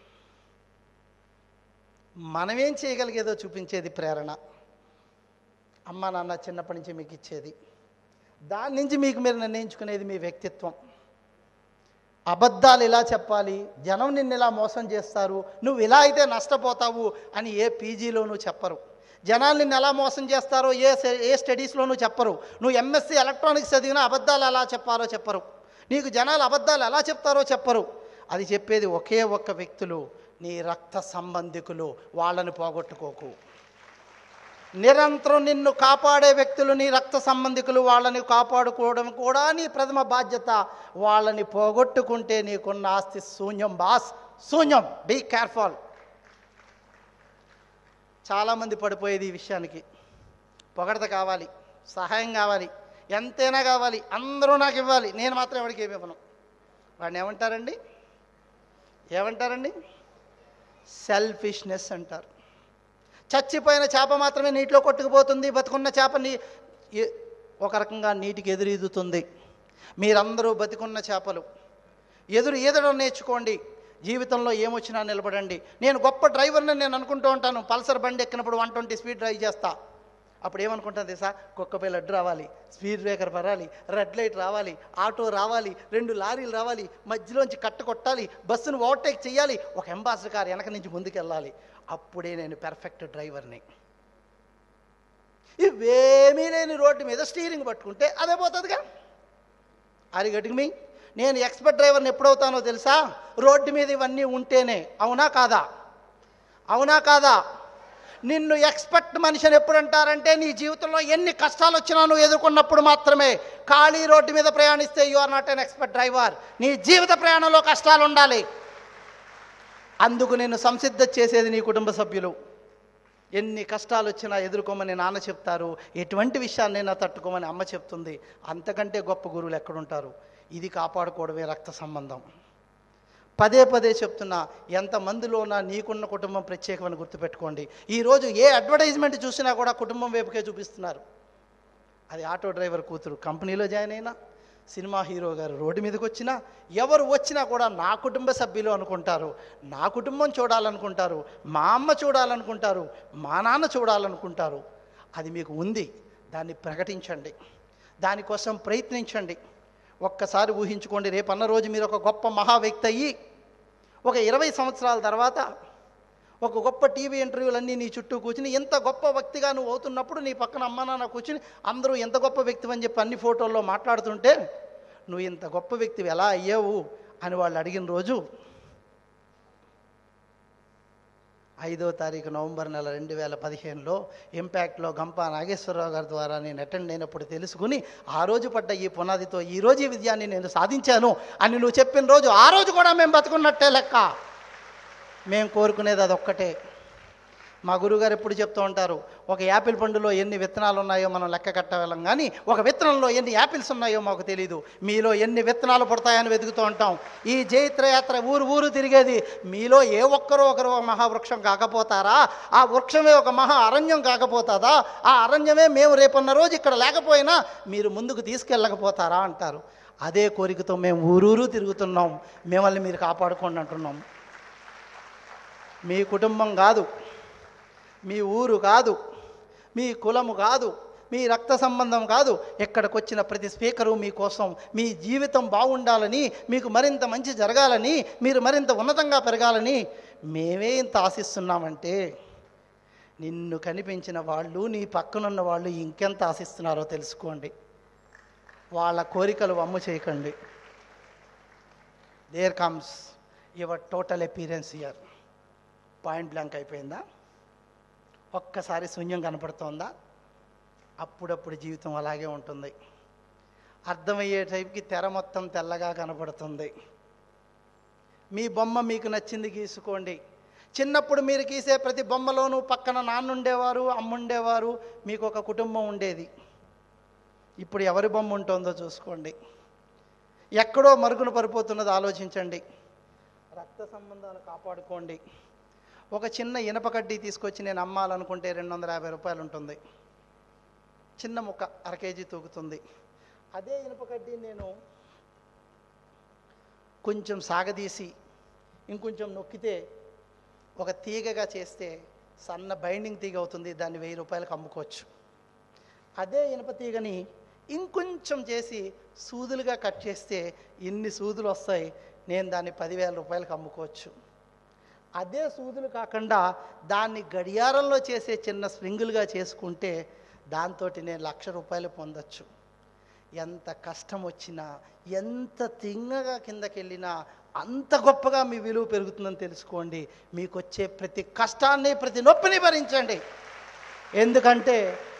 మనమేం చేయగలిగేదో చూపించేది ప్రేరణ అమ్మ నాన్న చిన్నప్పటి నుంచి మీకు ఇచ్చేది దాని నుంచి మీకు మీరు నిర్ణయించుకునేది మీ వ్యక్తిత్వం అబద్ధాలు ఇలా చెప్పాలి జనం నిన్ను ఇలా మోసం చేస్తారు నువ్వు ఇలా అయితే నష్టపోతావు అని ఏ పీజీలోనూ చెప్పరు జనాలు నిన్ను ఎలా మోసం చేస్తారో ఏ సె- ఏ స్టడీస్లోనూ చెప్పరు నువ్వు ఎంఎస్సి ఎలక్ట్రానిక్స్ చదివినా అబద్ధాలు ఎలా చెప్పాలో చెప్పరు నీకు జనాలు అబద్ధాలు ఎలా చెప్తారో చెప్పరు అది చెప్పేది ఒకే ఒక్క వ్యక్తులు నీ రక్త సంబంధికులు వాళ్ళని పోగొట్టుకోకు నిరంతరం నిన్ను కాపాడే వ్యక్తులు నీ రక్త సంబంధికులు వాళ్ళని కాపాడుకోవడం కూడా నీ ప్రథమ బాధ్యత వాళ్ళని పోగొట్టుకుంటే నీకున్న ఆస్తి శూన్యం బాస్ శూన్యం బీ కేర్ఫుల్ చాలామంది పడిపోయేది ఈ విషయానికి పొగడత కావాలి సహాయం కావాలి ఎంతైనా కావాలి అందరూ నాకు ఇవ్వాలి నేను మాత్రం ఎవరికి ఏమి ఇవ్వను వాడిని ఏమంటారండి ఏమంటారండి సెల్ఫిష్నెస్ అంటారు చచ్చిపోయిన చేప మాత్రమే నీటిలో కొట్టుకుపోతుంది బతుకున్న చేప నీ ఏ- ఒక రకంగా నీటికి ఎదురీదుతుంది మీరందరూ బతికున్న చేపలు ఎదురు ఈదడం నేర్చుకోండి జీవితంలో ఏమొచ్చినా నిలబడండి నేను గొప్ప డ్రైవర్ని నేను అనుకుంటూ ఉంటాను పల్సర్ బండి ఎక్కినప్పుడు వన్ ట్వంటీ స్పీడ్ డ్రైవ్ చేస్తా అప్పుడు ఏమనుకుంటుంది తెలుసా కుక్కపై లడ్డు రావాలి స్పీడ్ బ్రేకర్ పరాలి రెడ్ లైట్ రావాలి ఆటో రావాలి రెండు లారీలు రావాలి మధ్యలోంచి కట్ట కొట్టాలి బస్సును ఓవర్టేక్ చేయాలి ఒక అంబాసిడర్ కార్ వెనక నుంచి ముందుకు వెళ్ళాలి అప్పుడే నేను పెర్ఫెక్ట్ డ్రైవర్ని ఇవేమీ లేని రోడ్డు మీద స్టీరింగ్ పట్టుకుంటే అదే పోతుందిగా అది గటికి మీ నేను ఎక్స్పర్ట్ డ్రైవర్ని ఎప్పుడవుతానో తెలుసా రోడ్డు మీద ఇవన్నీ ఉంటేనే అవునా కాదా అవునా కాదా నిన్ను ఎక్స్పర్ట్ మనిషిని ఎప్పుడు అంటారంటే నీ జీవితంలో ఎన్ని కష్టాలు వచ్చినా నువ్వు ఎదుర్కొన్నప్పుడు మాత్రమే ఖాళీ రోడ్డు మీద ప్రయాణిస్తే you are not an expert driver నీ జీవిత ప్రయాణంలో కష్టాలు ఉండాలి అందుకు నేను సంసిద్ధ చేసేది నీ కుటుంబ సభ్యులు ఎన్ని కష్టాలు వచ్చినా ఎదుర్కోమని నాన్న చెప్తారు ఎటువంటి విషయాన్నైనా తట్టుకోమని అమ్మ చెప్తుంది అంతకంటే గొప్ప గురువులు ఎక్కడుంటారు ఇది కాపాడుకోవడమే రక్త సంబంధం పదే పదే చెప్తున్నా ఎంతమందిలోనా నీకున్న కుటుంబం ప్రత్యేకమని గుర్తుపెట్టుకోండి ఈరోజు ఏ అడ్వర్టైజ్మెంట్ చూసినా కూడా కుటుంబం వైపుకే చూపిస్తున్నారు అది ఆటో డ్రైవర్ కూతురు కంపెనీలో జాయిన్ అయినా సినిమా హీరో గారు రోడ్డు మీదకి వచ్చినా ఎవరు వచ్చినా కూడా నా కుటుంబ సభ్యులు అనుకుంటారు నా కుటుంబం చూడాలనుకుంటారు మా అమ్మ చూడాలనుకుంటారు మా నాన్న చూడాలనుకుంటారు అది మీకు ఉంది దాన్ని ప్రకటించండి దానికోసం ప్రయత్నించండి ఒక్కసారి ఊహించుకోండి రేపన్న రోజు మీరు ఒక గొప్ప మహా వ్యక్తి అయ్యి ఒక ఇరవై సంవత్సరాల తర్వాత ఒక గొప్ప టీవీ ఇంటర్వ్యూలన్నీ నీ చుట్టూ కూర్చుని ఎంత గొప్ప వ్యక్తిగా నువ్వు అవుతున్నప్పుడు నీ పక్కన అమ్మ నాన్న కూర్చుని అందరూ ఎంత గొప్ప వ్యక్తి అని చెప్పి అన్ని ఫోటోల్లో మాట్లాడుతుంటే నువ్వు ఇంత గొప్ప వ్యక్తివి ఎలా అయ్యావు అని వాళ్ళు అడిగిన రోజు ఐదో తారీఖు నవంబర్ నెల రెండు వేల పదిహేనులో ఇంపాక్ట్లో గంపా నాగేశ్వరరావు గారి ద్వారా నేను అటెండ్ అయినప్పుడు తెలుసుకుని ఆ రోజు పడ్డ ఈ పునాదితో ఈ రోజు ఈ విజయాన్ని నేను సాధించాను అని నువ్వు చెప్పిన రోజు ఆ రోజు కూడా మేము బతుకున్నట్టే లెక్క మేము కోరుకునేది అదొక్కటే మా గురువుగారు ఎప్పుడు చెప్తూ ఉంటారు ఒక యాపిల్ పండులో ఎన్ని విత్తనాలు ఉన్నాయో మనం లెక్క కట్టగలం కానీ ఒక విత్తనంలో ఎన్ని యాపిల్స్ ఉన్నాయో మాకు తెలియదు మీలో ఎన్ని విత్తనాలు పడతాయని వెతుకుతూ ఉంటాం ఈ జైత్ర యాత్ర ఊరు ఊరు తిరిగేది మీలో ఏ ఒక్కరో ఒకరు ఒక మహావృక్షం కాకపోతారా ఆ వృక్షమే ఒక మహా అరణ్యం కాకపోతుందా ఆ అరణ్యమే మేము రేపన్న రోజు ఇక్కడ లేకపోయినా మీరు ముందుకు తీసుకెళ్ళకపోతారా అంటారు అదే కోరికతో మేము ఊరూరు తిరుగుతున్నాం మిమ్మల్ని మీరు కాపాడుకోండి అంటున్నాం మీ కుటుంబం కాదు మీ ఊరు కాదు మీ కులము కాదు మీ రక్త సంబంధం కాదు ఎక్కడికి వచ్చిన ప్రతి స్పీకరు మీకోసం మీ జీవితం బాగుండాలని మీకు మరింత మంచి జరగాలని మీరు మరింత ఉన్నతంగా పెరగాలని మేమే ఇంత ఆశిస్తున్నామంటే నిన్ను కనిపించిన వాళ్ళు నీ పక్కనున్న వాళ్ళు ఇంకెంత ఆశిస్తున్నారో తెలుసుకోండి వాళ్ళ కోరికలు వమ్ము చేయకండి there comes your total appearance here point blank అయిపోయిందా ఒక్కసారి శూన్యం కనపడుతోందా అప్పుడప్పుడు జీవితం అలాగే ఉంటుంది అర్థమయ్యే టైంకి తెర మొత్తం తెల్లగా కనపడుతుంది మీ బొమ్మ మీకు నచ్చింది గీసుకోండి చిన్నప్పుడు మీరు గీసే ప్రతి బొమ్మలోనూ పక్కన నాన్న ఉండేవారు అమ్మ ఉండేవారు మీకు ఒక కుటుంబం ఉండేది ఇప్పుడు ఎవరి బొమ్మ ఉంటుందో చూసుకోండి ఎక్కడో మరుగున పడిపోతున్నది ఆలోచించండి రక్త సంబంధాలు కాపాడుకోండి ఒక చిన్న ఇనప కడ్డీ తీసుకొచ్చి నేను అమ్మాలనుకుంటే రెండు వందల యాభై రూపాయలు ఉంటుంది చిన్న ముక్క అర కేజీ తూగుతుంది అదే ఇనుప కడ్డీ నేను కొంచెం సాగదీసి ఇంకొంచెం నొక్కితే ఒక తీగగా చేస్తే సన్న బైండింగ్ తీగ అవుతుంది దాన్ని వెయ్యి రూపాయలకు అమ్ముకోవచ్చు అదే ఇనుప తీగని ఇంకొంచెం చేసి సూదులుగా కట్ చేస్తే ఇన్ని సూదులు వస్తాయి నేను దాన్ని పదివేల రూపాయలకు అమ్ముకోవచ్చు అదే సూదులు కాకుండా దాన్ని గడియారంలో చేసే చిన్న స్ప్రింగులుగా చేసుకుంటే దాంతో నేను లక్ష రూపాయలు పొందొచ్చు ఎంత కష్టం వచ్చినా ఎంత తిన్నగా కిందకి వెళ్ళినా అంత గొప్పగా మీ విలువ పెరుగుతుందని తెలుసుకోండి మీకు వచ్చే ప్రతి కష్టాన్ని ప్రతి నొప్పిని భరించండి ఎందుకంటే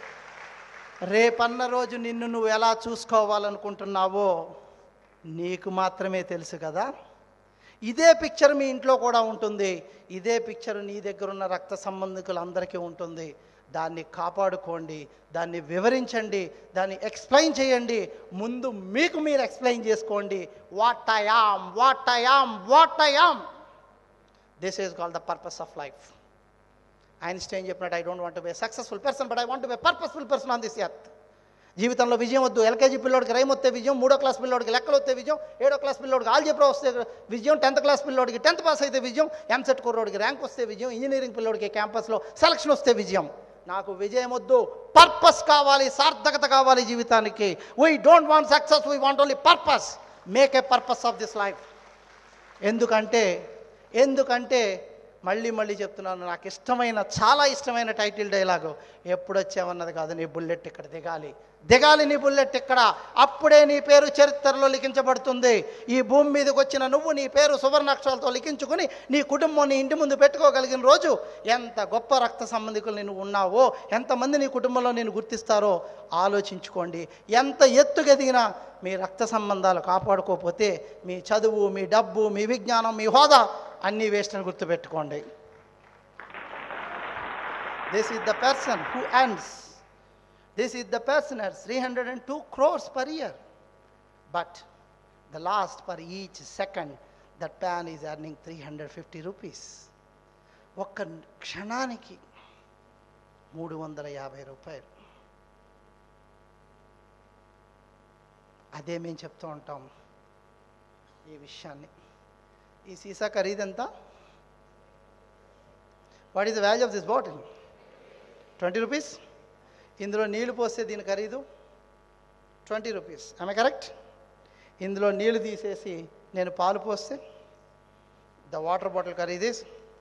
రేపన్న రోజు నిన్ను నువ్వు ఎలా చూసుకోవాలనుకుంటున్నావో నీకు మాత్రమే తెలుసు కదా ఇదే పిక్చర్ మీ ఇంట్లో కూడా ఉంటుంది ఇదే పిక్చర్ నీ దగ్గర ఉన్న రక్త సంబంధికులందరికీ ఉంటుంది దాన్ని కాపాడుకోండి దాన్ని వివరించండి దాన్ని ఎక్స్ప్లెయిన్ చేయండి ముందు మీకు మీరు ఎక్స్ప్లెయిన్ చేసుకోండి what I am what I am what I am this is call the purpose of life Einstein చెప్పినట్టు I don't want be successful person but I want be purposeful person on this earth జీవితంలో విజయం వద్దు LKG పిల్లోడికి rhyme వస్తే విజయం మూడో class పిల్లోడికి లెక్కలు వస్తే విజయం ఏడో క్లాస్ పిల్లోడికి ఆల్జీబ్రా వస్తే విజయం టెన్త్ క్లాస్ పిల్లోడికి టెన్త్ పాస్ అయితే విజయం ఎంసెట్ కుర్రోడికి ర్యాంక్ వస్తే విజయం ఇంజనీరింగ్ పిల్లోడికి క్యాంపస్లో సెలక్షన్ వస్తే విజయం నాకు విజయం వద్దు పర్పస్ కావాలి సార్థకత కావాలి జీవితానికి we don't want success we want only purpose make a purpose of this life ఎందుకంటే ఎందుకంటే మళ్ళీ మళ్ళీ చెప్తున్నాను నాకు ఇష్టమైన చాలా ఇష్టమైన టైటిల్ డైలాగు ఎప్పుడు వచ్చామన్నది కాదు నీ బుల్లెట్ ఇక్కడ దిగాలి దిగాలి నీ బుల్లెట్ ఇక్కడ అప్పుడే నీ పేరు చరిత్రలో లిఖించబడుతుంది ఈ భూమి మీదకి వచ్చిన నువ్వు నీ పేరు సువర్ణాక్షరాలతో లిఖించుకుని నీ కుటుంబం నీ ఇంటి ముందు పెట్టుకోగలిగిన రోజు ఎంత గొప్ప రక్త సంబంధికులు నేను ఉన్నావో ఎంతమంది నీ కుటుంబంలో నేను గుర్తిస్తారో ఆలోచించుకోండి ఎంత ఎత్తుకెదిగినా మీ రక్త సంబంధాలు కాపాడుకోకపోతే మీ చదువు మీ డబ్బు మీ విజ్ఞానం మీ హోదా అన్నీ వేస్ట్ అని గుర్తుపెట్టుకోండి this is the person who అండ్స్ this is the person earns three hundred and two crores per year but the last per each second that man is earning three hundred fifty rupees ఒక్క క్షణానికి మూడు వందల యాభై రూపాయలు అదే మేము చెప్తూ ఉంటాం ఈ విషయాన్ని ఈ సీసా ఖరీదెంత what is the value of this bottle twenty rupees ఇందులో నీళ్లు పోస్తే దీని ఖరీదు ట్వంటీ రూపీస్ ఆమె కరెక్ట్ ఇందులో నీళ్లు తీసేసి నేను పాలు పోస్తే ద వాటర్ బాటిల్ ఖరీదీస్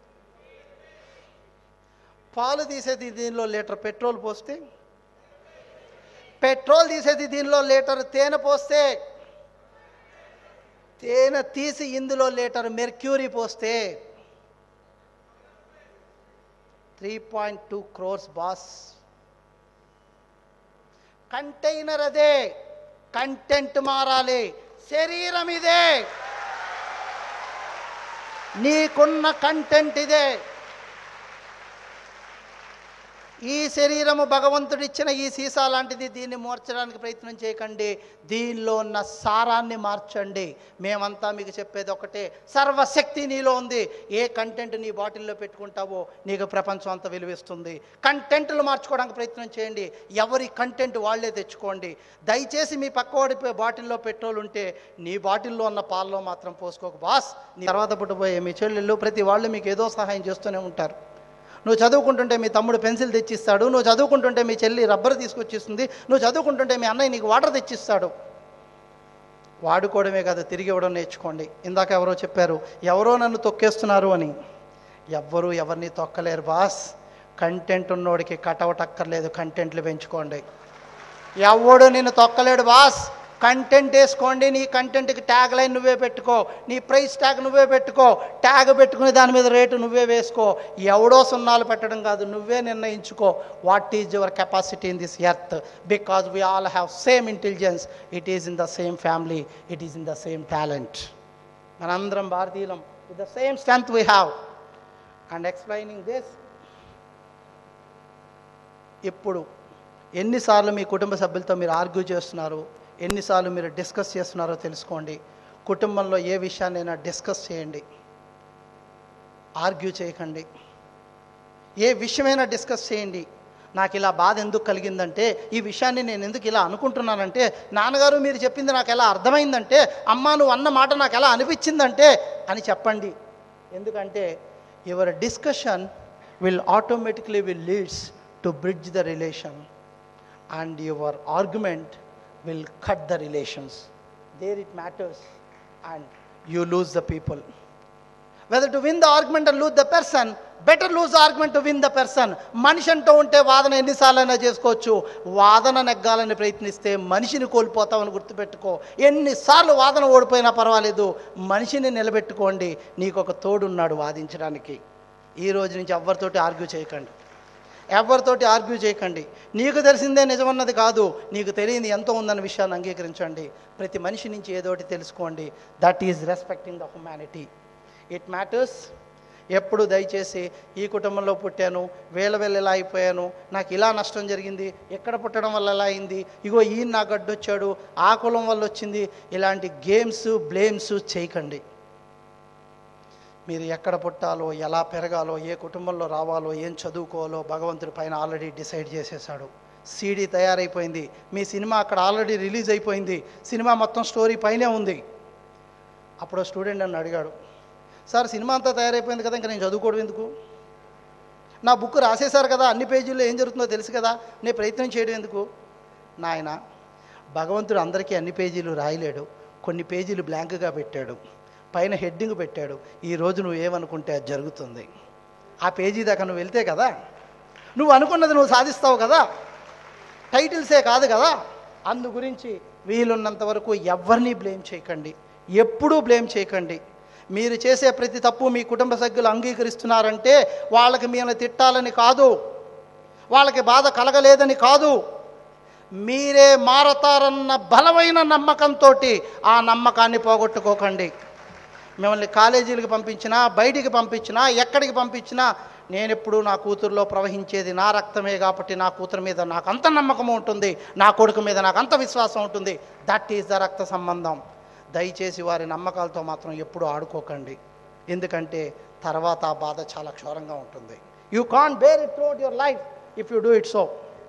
పాలు తీసేది దీనిలో లీటర్ పెట్రోల్ పోస్తే పెట్రోల్ తీసేది దీనిలో లీటర్ తేనె పోస్తే తేనె తీసి ఇందులో లీటర్ మెర్క్యూరీ పోస్తే three point two crores boss container అదే కంటెంట్ మారాలి శరీరం ఇదే నీకున్న కంటెంట్ ఇదే ఈ శరీరము భగవంతుడిచ్చిన ఈ సీసా లాంటిది దీన్ని మార్చడానికి ప్రయత్నం చేయకండి దీనిలో ఉన్న సారాన్ని మార్చండి మేమంతా మీకు చెప్పేది ఒకటే సర్వశక్తి నీలో ఉంది ఏ కంటెంట్ నీ బాటిల్లో పెట్టుకుంటావో నీకు ప్రపంచం అంతా విలువిస్తుంది కంటెంట్లు మార్చుకోవడానికి ప్రయత్నం చేయండి ఎవరి కంటెంట్ వాళ్ళే తెచ్చుకోండి దయచేసి మీ పక్కవాడి పే- బాటిల్లో పెట్రోల్ ఉంటే నీ బాటిల్లో ఉన్న పాలలో మాత్రం పోసుకోక బాస్ నీ తర్వాత పుట్టబోయే మీ చెల్లెళ్ళు ప్రతి వాళ్ళు మీకు ఏదో సహాయం చేస్తూనే ఉంటారు నువ్వు చదువుకుంటుంటే మీ తమ్ముడు పెన్సిల్ తెచ్చిస్తాడు నువ్వు చదువుకుంటుంటే మీ చెల్లి రబ్బర్ తీసుకొచ్చిస్తుంది నువ్వు చదువుకుంటుంటే మీ అన్నయ్య నీకు వాటర్ తెచ్చిస్తాడు వాడుకోవడమే కాదు తిరిగి ఇవ్వడం నేర్చుకోండి ఇందాక ఎవరో చెప్పారు ఎవరో నన్ను తొక్కేస్తున్నారు అని ఎవ్వరూ ఎవరిని తొక్కలేరు బాస్ కంటెంట్ ఉన్నోడికి కటౌట్ అక్కర్లేదు కంటెంట్లు పెంచుకోండి ఎవడు నిన్ను తొక్కలేడు బాస్ కంటెంట్ వేసుకోండి నీ కంటెంట్కి ట్యాగ్ లైన్ నువ్వే పెట్టుకో నీ ప్రైస్ ట్యాగ్ నువ్వే పెట్టుకో ట్యాగ్ పెట్టుకుని దాని మీద రేటు నువ్వే వేసుకో ఎవడో సున్నాలు పెట్టడం కాదు నువ్వే నిర్ణయించుకో what is your capacity in this earth because we all have same intelligence it is in the same family it is in the same talent మనందరం భారతీయులం with the same strength we have and explaining this ఇప్పుడు ఎన్నిసార్లు మీ కుటుంబ సభ్యులతో మీరు argue చేస్తున్నారు ఎన్నిసార్లు మీరు డిస్కస్ చేస్తున్నారో తెలుసుకోండి కుటుంబంలో ఏ విషయాన్నైనా డిస్కస్ చేయండి ఆర్గ్యూ చేయకండి ఏ విషయమైనా డిస్కస్ చేయండి నాకు ఇలా బాధ ఎందుకు కలిగిందంటే ఈ విషయాన్ని నేను ఎందుకు ఇలా అనుకుంటున్నానంటే నాన్నగారు మీరు చెప్పింది నాకు ఎలా అర్థమైందంటే అమ్మ నువ్వు అన్న మాట నాకు ఎలా అనిపించిందంటే అని చెప్పండి ఎందుకంటే your discussion will automatically will leads to bridge the relation and your argument will cut the relations. There it matters, and you lose the people. Whether to win the argument and lose the person, better lose the argument to win the person. మనిషి అంటూ ఉంటే వాదన ఎన్నిసార్లైనా చేసుకోవచ్చు వాదన నెగ్గాలని ప్రయత్నిస్తే మనిషిని కోల్పోతామని గుర్తుపెట్టుకో ఎన్నిసార్లు వాదన ఓడిపోయినా పర్వాలేదు మనిషిని నిలబెట్టుకోండి నీకు ఒక తోడున్నాడు వాదించడానికి ఈ రోజు నుంచి ఎవరితోటి ఆర్గ్యూ చేయకండి ఎవరితోటి ఆర్గ్యూ చేయకండి నీకు తెలిసిందే నిజమన్నది కాదు నీకు తెలియంది ఎంతో ఉందన్న విషయాన్ని అంగీకరించండి ప్రతి మనిషి నుంచి ఏదోటి తెలుసుకోండి that is respecting the humanity it matters ఎప్పుడు దయచేసి ఈ కుటుంబంలో పుట్టాను వేల వేల ఇలా అయిపోయాను నాకు ఇలా నష్టం జరిగింది ఎక్కడ పుట్టడం వల్ల ఎలా అయింది ఇగో ఈయన నాకు అడ్డొచ్చాడు ఆ కులం వల్ల వచ్చింది ఇలాంటి గేమ్స్ బ్లేమ్స్ చేయకండి మీరు ఎక్కడ పుట్టాలో ఎలా పెరగాలో ఏ కుటుంబంలో రావాలో ఏం చదువుకోవాలో భగవంతుడి పైన ఆల్రెడీ డిసైడ్ చేసేసాడు సీడీ తయారైపోయింది మీ సినిమా అక్కడ ఆల్రెడీ రిలీజ్ అయిపోయింది సినిమా మొత్తం స్టోరీ పైనే ఉంది అప్పుడు స్టూడెంట్ నన్ను అడిగాడు సార్ సినిమా అంతా తయారైపోయింది కదా ఇంకా నేను చదువుకోవడం ఎందుకు నా బుక్ రాసేశారు కదా అన్ని పేజీల్లో ఏం జరుగుతుందో తెలుసు కదా నేను ప్రయత్నం చేయడం ఎందుకు నాయన భగవంతుడు అందరికీ అన్ని పేజీలు రాయలేడు కొన్ని పేజీలు బ్లాంక్గా పెట్టాడు పైన హెడ్డింగ్ పెట్టాడు ఈ రోజు నువ్వు ఏమనుకుంటే అది జరుగుతుంది ఆ పేజీ దాకా నువ్వు వెళ్తే కదా నువ్వు అనుకున్నది నువ్వు సాధిస్తావు కదా టైటిల్సే కాదు కదా అందు గురించి వీలున్నంత వరకు ఎవరిని బ్లేమ్ చేయకండి ఎప్పుడూ బ్లేమ్ చేయకండి మీరు చేసే ప్రతి తప్పు మీ కుటుంబ సభ్యులు అంగీకరిస్తున్నారంటే వాళ్ళకి మీరు తిట్టాలని కాదు వాళ్ళకి బాధ కలగలేదని కాదు మీరే మారతారన్న బలమైన నమ్మకంతో ఆ నమ్మకాన్ని పోగొట్టుకోకండి మిమ్మల్ని కాలేజీలకు పంపించినా బయటికి పంపించినా ఎక్కడికి పంపించినా నేను ఎప్పుడు నా కూతురులో ప్రవహించేది నా రక్తమే కాబట్టి నా కూతురు మీద నాకు అంత నమ్మకం ఉంటుంది నా కొడుకు మీద నాకు అంత విశ్వాసం ఉంటుంది దట్ ఈస్ ద రక్త సంబంధం దయచేసి వారి నమ్మకాలతో మాత్రం ఎప్పుడు ఆడుకోకండి ఎందుకంటే తర్వాత ఆ బాధ చాలా క్షోరంగా ఉంటుంది you can bear it throughout your life if you do it so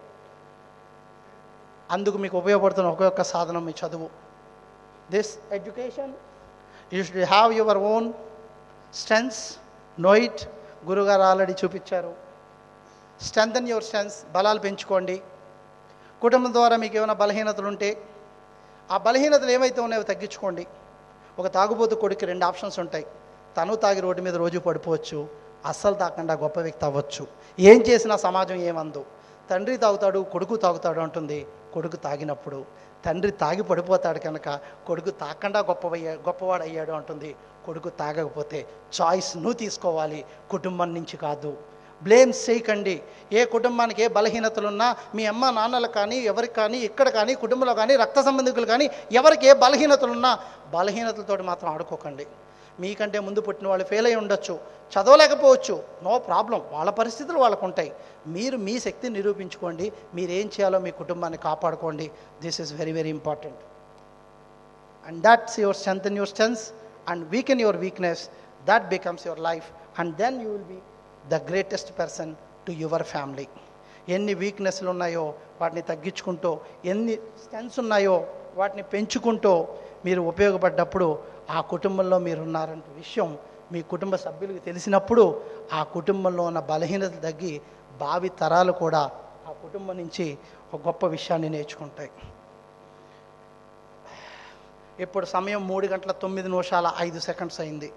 అందుకు మీకు ఉపయోగపడుతున్న ఒకే ఒక్క సాధనం మీ చదువు this education you should have your own strengths know it గురుగారు ఆల్రెడీ చూపించారు స్ట్రెంగ్తన్ యువర్ స్ట్రెంగ్స్ బలాలు పెంచుకోండి కుటుంబం ద్వారా మీకు ఏమైనా బలహీనతలు ఉంటే ఆ బలహీనతలు ఏమైతే ఉన్నాయో తగ్గించుకోండి ఒక తాగుబోతు కొడుకు రెండు ఆప్షన్స్ ఉంటాయి తను తాగి రోడ్డు మీద రోజు పడిపోవచ్చు అస్సలు తాకుండా గొప్ప వ్యక్తి అవ్వచ్చు ఏం చేసినా సమాజం ఏమందు తండ్రి తాగుతాడు కొడుకు తాగుతాడు అంటుంది కొడుకు తాగినప్పుడు తండ్రి తాగి పడిపోతాడు కనుక కొడుకు తాకుండా గొప్పవయ్యా గొప్పవాడు అయ్యాడు అంటుంది కొడుకు తాగకపోతే చాయిస్ నువ్వు తీసుకోవాలి కుటుంబం నుంచి కాదు బ్లేమ్స్ చేయకండి ఏ కుటుంబానికి ఏ బలహీనతలున్నా మీ అమ్మ నాన్నలు కానీ ఎవరికి కానీ ఇక్కడ కానీ కుటుంబంలో కానీ రక్త సంబంధికులు కానీ ఎవరికి ఏ బలహీనతలున్నా బలహీనతలతోటి మాత్రం ఆడుకోకండి మీకంటే ముందు పుట్టిన వాళ్ళు ఫెయిల్ అయి ఉండొచ్చు చదవలేకపోవచ్చు నో ప్రాబ్లం వాళ్ళ పరిస్థితులు వాళ్ళకు ఉంటాయి మీరు మీ శక్తిని నిరూపించుకోండి మీరు ఏం చేయాలో మీ కుటుంబాన్ని కాపాడుకోండి this is very very important and that's your strength in your strengths and weaken your weakness that becomes your life and then you will be the greatest person to your family ఎన్ని వీక్నెస్లు ఉన్నాయో వాటిని తగ్గించుకుంటూ ఎన్ని strengths ఉన్నాయో వాటిని పెంచుకుంటూ మీరు ఉపయోగపడ్డప్పుడు ఆ కుటుంబంలో మీరు ఉన్నారంటే విషయం మీ కుటుంబ సభ్యులకు తెలిసినప్పుడు ఆ కుటుంబంలో ఉన్న బలహీనత తగ్గి భావి తరాలు కూడా ఆ కుటుంబం నుంచి ఒక గొప్ప విషయాన్ని నేర్చుకుంటాయి ఇప్పుడు సమయం మూడు గంటల తొమ్మిది నిమిషాల ఐదు సెకండ్స్ అయింది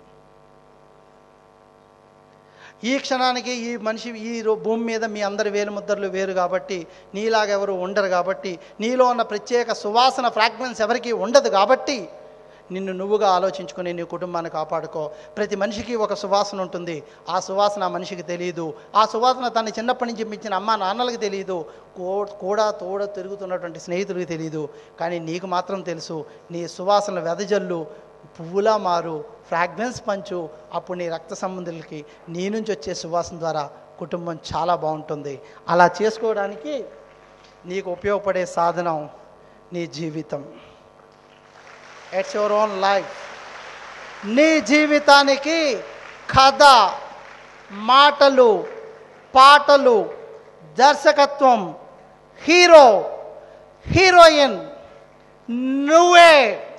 ఈ క్షణానికి ఈ మనిషి ఈ రో- భూమి మీద మీ అందరి వేలు ముద్రలు వేరు కాబట్టి నీలాగెవరు ఉండరు కాబట్టి నీలో ఉన్న ప్రత్యేక సువాసన ఫ్రాగ్రెన్స్ ఎవరికీ ఉండదు కాబట్టి నిన్ను నువ్వుగా ఆలోచించుకుని నీ కుటుంబాన్ని కాపాడుకో ప్రతి మనిషికి ఒక సువాసన ఉంటుంది ఆ సువాసన ఆ మనిషికి తెలియదు ఆ సువాసన తన చిన్నప్పటి నుంచి మించిన అమ్మ నాన్నలకు తెలియదు కూ- కూడా తోడ తిరుగుతున్నటువంటి స్నేహితులకు తెలియదు కానీ నీకు మాత్రం తెలుసు నీ సువాసన వెదజల్లు పువ్వులా మారు ఫ్రాగ్రెన్స్ పంచు అప్పుడు నీ రక్త సంబంధులకి నీ నుంచి వచ్చే సువాసన ద్వారా కుటుంబం చాలా బాగుంటుంది అలా చేసుకోవడానికి నీకు ఉపయోగపడే సాధనం నీ జీవితం ఇట్స్ యువర్ ఓన్ లైఫ్ నీ జీవితానికి కథ మాటలు పాటలు దర్శకత్వం హీరో హీరోయిన్ నువ్వే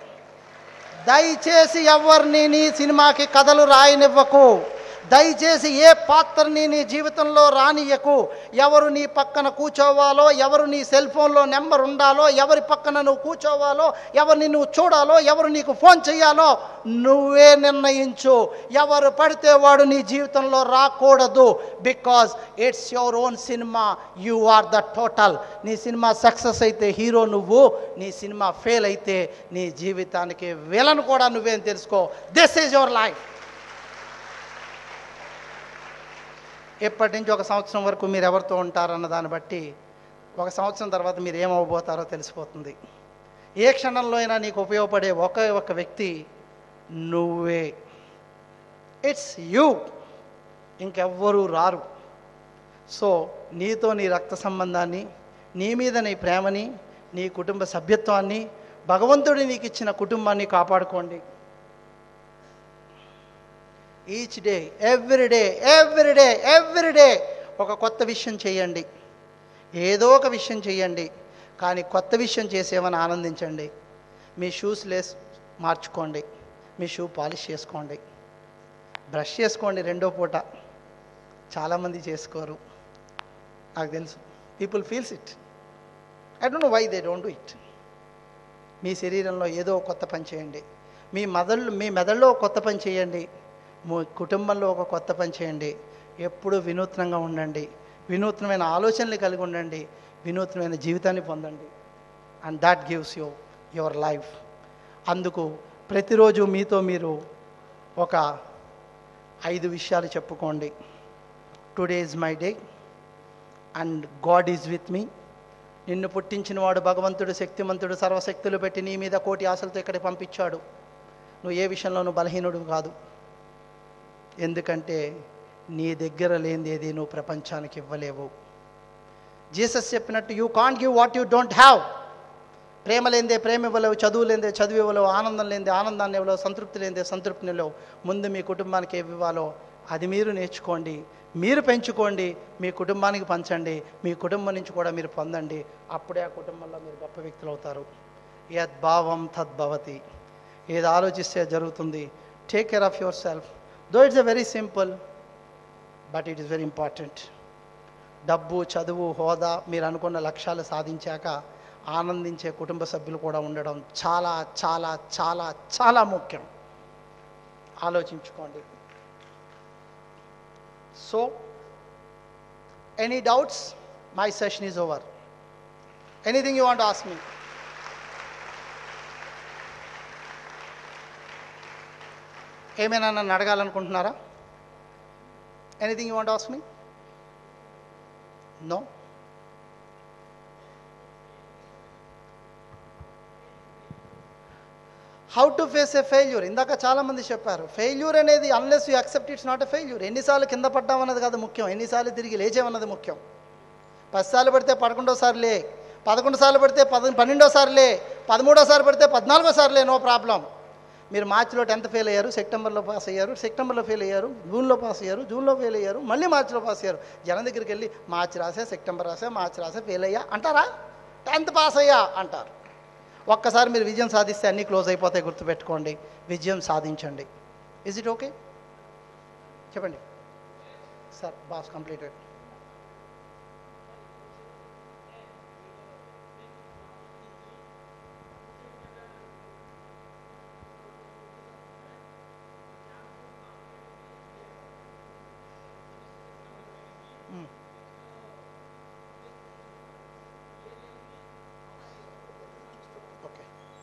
దయచేసి ఎవరిని నీ సినిమాకి కథలు రాయనివ్వకు దయచేసి ఏ పాత్రని నీ జీవితంలో రానియకు ఎవరు నీ పక్కన కూర్చోవాలో ఎవరు నీ సెల్ ఫోన్లో నెంబర్ ఉండాలో ఎవరి పక్కన నువ్వు కూర్చోవాలో ఎవరిని నువ్వు చూడాలో ఎవరు నీకు ఫోన్ చేయాలో నువ్వే నిర్ణయించు ఎవరు పడితే వాడు నీ జీవితంలో రాకూడదు because it's your own cinema you are the total నీ సినిమా సక్సెస్ అయితే హీరో నువ్వు నీ సినిమా ఫెయిల్ అయితే నీ జీవితానికి విలన్ కూడా నువ్వేం తెలుసుకో దిస్ ఈజ్ యువర్ లైఫ్ ఎప్పటి నుంచి ఒక సంవత్సరం వరకు మీరు ఎవరితో ఉంటారన్న దాన్ని బట్టి ఒక సంవత్సరం తర్వాత మీరు ఏమవబోతారో తెలిసిపోతుంది ఏ క్షణంలో అయినా నీకు ఉపయోగపడే ఒకే ఒక వ్యక్తి నువ్వే ఇట్స్ యూ ఇంకెవ్వరూ రారు సో నీతో నీ రక్త సంబంధాన్ని నీ మీద నీ ప్రేమని నీ కుటుంబ సభ్యత్వాన్ని భగవంతుడు నీకు ఇచ్చిన కుటుంబాన్ని కాపాడుకోండి each day every day every day every day ఒక కొత్త విషయం చేయండి ఏదో ఒక విషయం చేయండి కానీ కొత్త విషయం చేసేమని ఆనందించండి మీ షూస్ లేస్ మార్చుకోండి మీ షూ పాలిష్ చేసుకోండి బ్రష్ చేసుకోండి రెండో పూట చాలామంది చేసుకోరు నాకు తెలుసు people feels it I don't know why they don't do it మీ శరీరంలో ఏదో ఒక కొత్త పని చేయండి మీ మెదళ్ళు మీ మెదడులో ఒక కొత్త పని చేయండి మీ కుటుంబంలో ఒక కొత్త పని చేయండి ఎప్పుడూ వినూత్నంగా ఉండండి వినూత్నమైన ఆలోచనలు కలిగి ఉండండి వినూత్నమైన జీవితాన్ని పొందండి and that gives you your life అందుకు ప్రతిరోజు మీతో మీరు ఒక ఐదు విషయాలు చెప్పుకోండి today is my day and God is with me నిన్ను పుట్టించినవాడు భగవంతుడు శక్తిమంతుడు సర్వశక్తులు పెట్టి నీ మీద కోటి ఆశలతో ఇక్కడికి పంపించాడు నువ్వు ఏ విషయంలోనూ బలహీనుడు కాదు ఎందుకంటే నీ దగ్గర లేనిది ఏది నువ్వు ప్రపంచానికి ఇవ్వలేవు జీసస్ చెప్పినట్టు you can't give what you don't have ప్రేమ లేనిదే ప్రేమ ఇవ్వలేవు చదువు లేనిదే చదువు ఇవ్వలేవు ఆనందం లేనిదే ఆనందాన్ని ఇవ్వలేవు సంతృప్తి లేనిదే సంతృప్తిని ఇవ్వలేవు ముందు మీ కుటుంబానికి ఏమి ఇవ్వాలో అది మీరు నేర్చుకోండి మీరు పెంచుకోండి మీ కుటుంబానికి పంచండి మీ కుటుంబం నుంచి కూడా మీరు పొందండి అప్పుడే ఆ కుటుంబంలో మీరు గొప్ప వ్యక్తులు అవుతారు యద్భావం తద్భవతి ఏది ఆలోచిస్తే జరుగుతుంది take care of yourself though it's a very simple but it is very important డబ్బు చదువు హోదా మీరు అనుకున్న లక్ష్యాలు సాధించాక ఆనందించే కుటుంబ సభ్యులు కూడా ఉండడం చాలా చాలా చాలా చాలా ముఖ్యం ఆలోచించుకోండి so any doubts my session is over anything you want ask me ఏమైనా నన్ను అడగాలనుకుంటున్నారా anything you want ask me no how to face a failure ఇందాక చాలామంది చెప్పారు ఫెయిల్యూర్ అనేది unless you accept it's not a failure ఎన్నిసార్లు కింద పడ్డామన్నది కాదు ముఖ్యం ఎన్నిసార్లు తిరిగి లేచామన్నది ముఖ్యం పదిసార్లు పడితే పదకొండోసారి లే పదకొండు సార్లు పడితే పద పన్నెండోసారి లే పదమూడోసారి పడితే పద్నాలుగోసారి లే నో ప్రాబ్లం మీరు మార్చిలో టెన్త్ ఫెయిల్ అయ్యారు సెప్టెంబర్లో పాస్ అయ్యారు సెప్టెంబర్లో ఫెయిల్ అయ్యారు జూన్లో పాస్ అయ్యారు జూన్లో ఫెయిల్ అయ్యారు మళ్ళీ మార్చిలో పాస్ అయ్యారు జనం దగ్గరికి వెళ్ళి మార్చి రాసే సెప్టెంబర్ రాసే మార్చి రాసే ఫెయిల్ అయ్యా అంటారా టెన్త్ పాస్ అయ్యా అంటారు ఒక్కసారి మీరు విజయం సాధిస్తే అన్నీ క్లోజ్ అయిపోతాయి గుర్తుపెట్టుకోండి విజయం సాధించండి ఇజ్ ఇట్ ఓకే చెప్పండి sir boss completed okay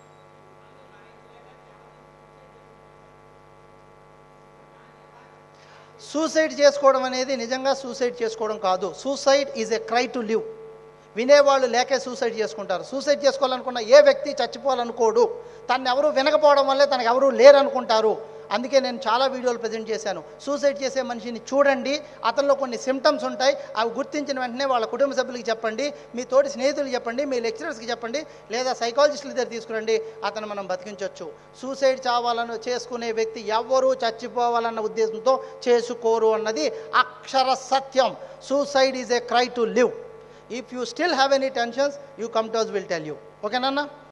suicide చేసుకోవడం అనేది నిజంగా సూసైడ్ చేసుకోవడం కాదు suicide is a cry to live వినేవాళ్ళు లేకే సూసైడ్ చేసుకుంటారు సూసైడ్ చేసుకోవాలనుకున్న ఏ వ్యక్తి చచ్చిపోవాలనుకోడు తను ఎవరు వినకపోవడం వల్లే తనకు ఎవరు లేరు అనుకుంటారు అందుకే నేను చాలా వీడియోలు ప్రజెంట్ చేశాను సూసైడ్ చేసే మనిషిని చూడండి అతనిలో కొన్ని సిమ్టమ్స్ ఉంటాయి అవి గుర్తించిన వెంటనే వాళ్ళ కుటుంబ సభ్యులకి చెప్పండి మీ తోటి స్నేహితులకు చెప్పండి మీ లెక్చరర్స్కి చెప్పండి లేదా సైకాలజిస్టుల దగ్గర తీసుకురండి అతను మనం బతికించవచ్చు సూసైడ్ చావాలని చేసుకునే వ్యక్తి ఎవ్వరూ చచ్చిపోవాలన్న ఉద్దేశంతో చేసుకోరు అన్నది అక్షర సత్యం suicide is a cry to live if you still have any tensions you come to us will tell you ఓకేనా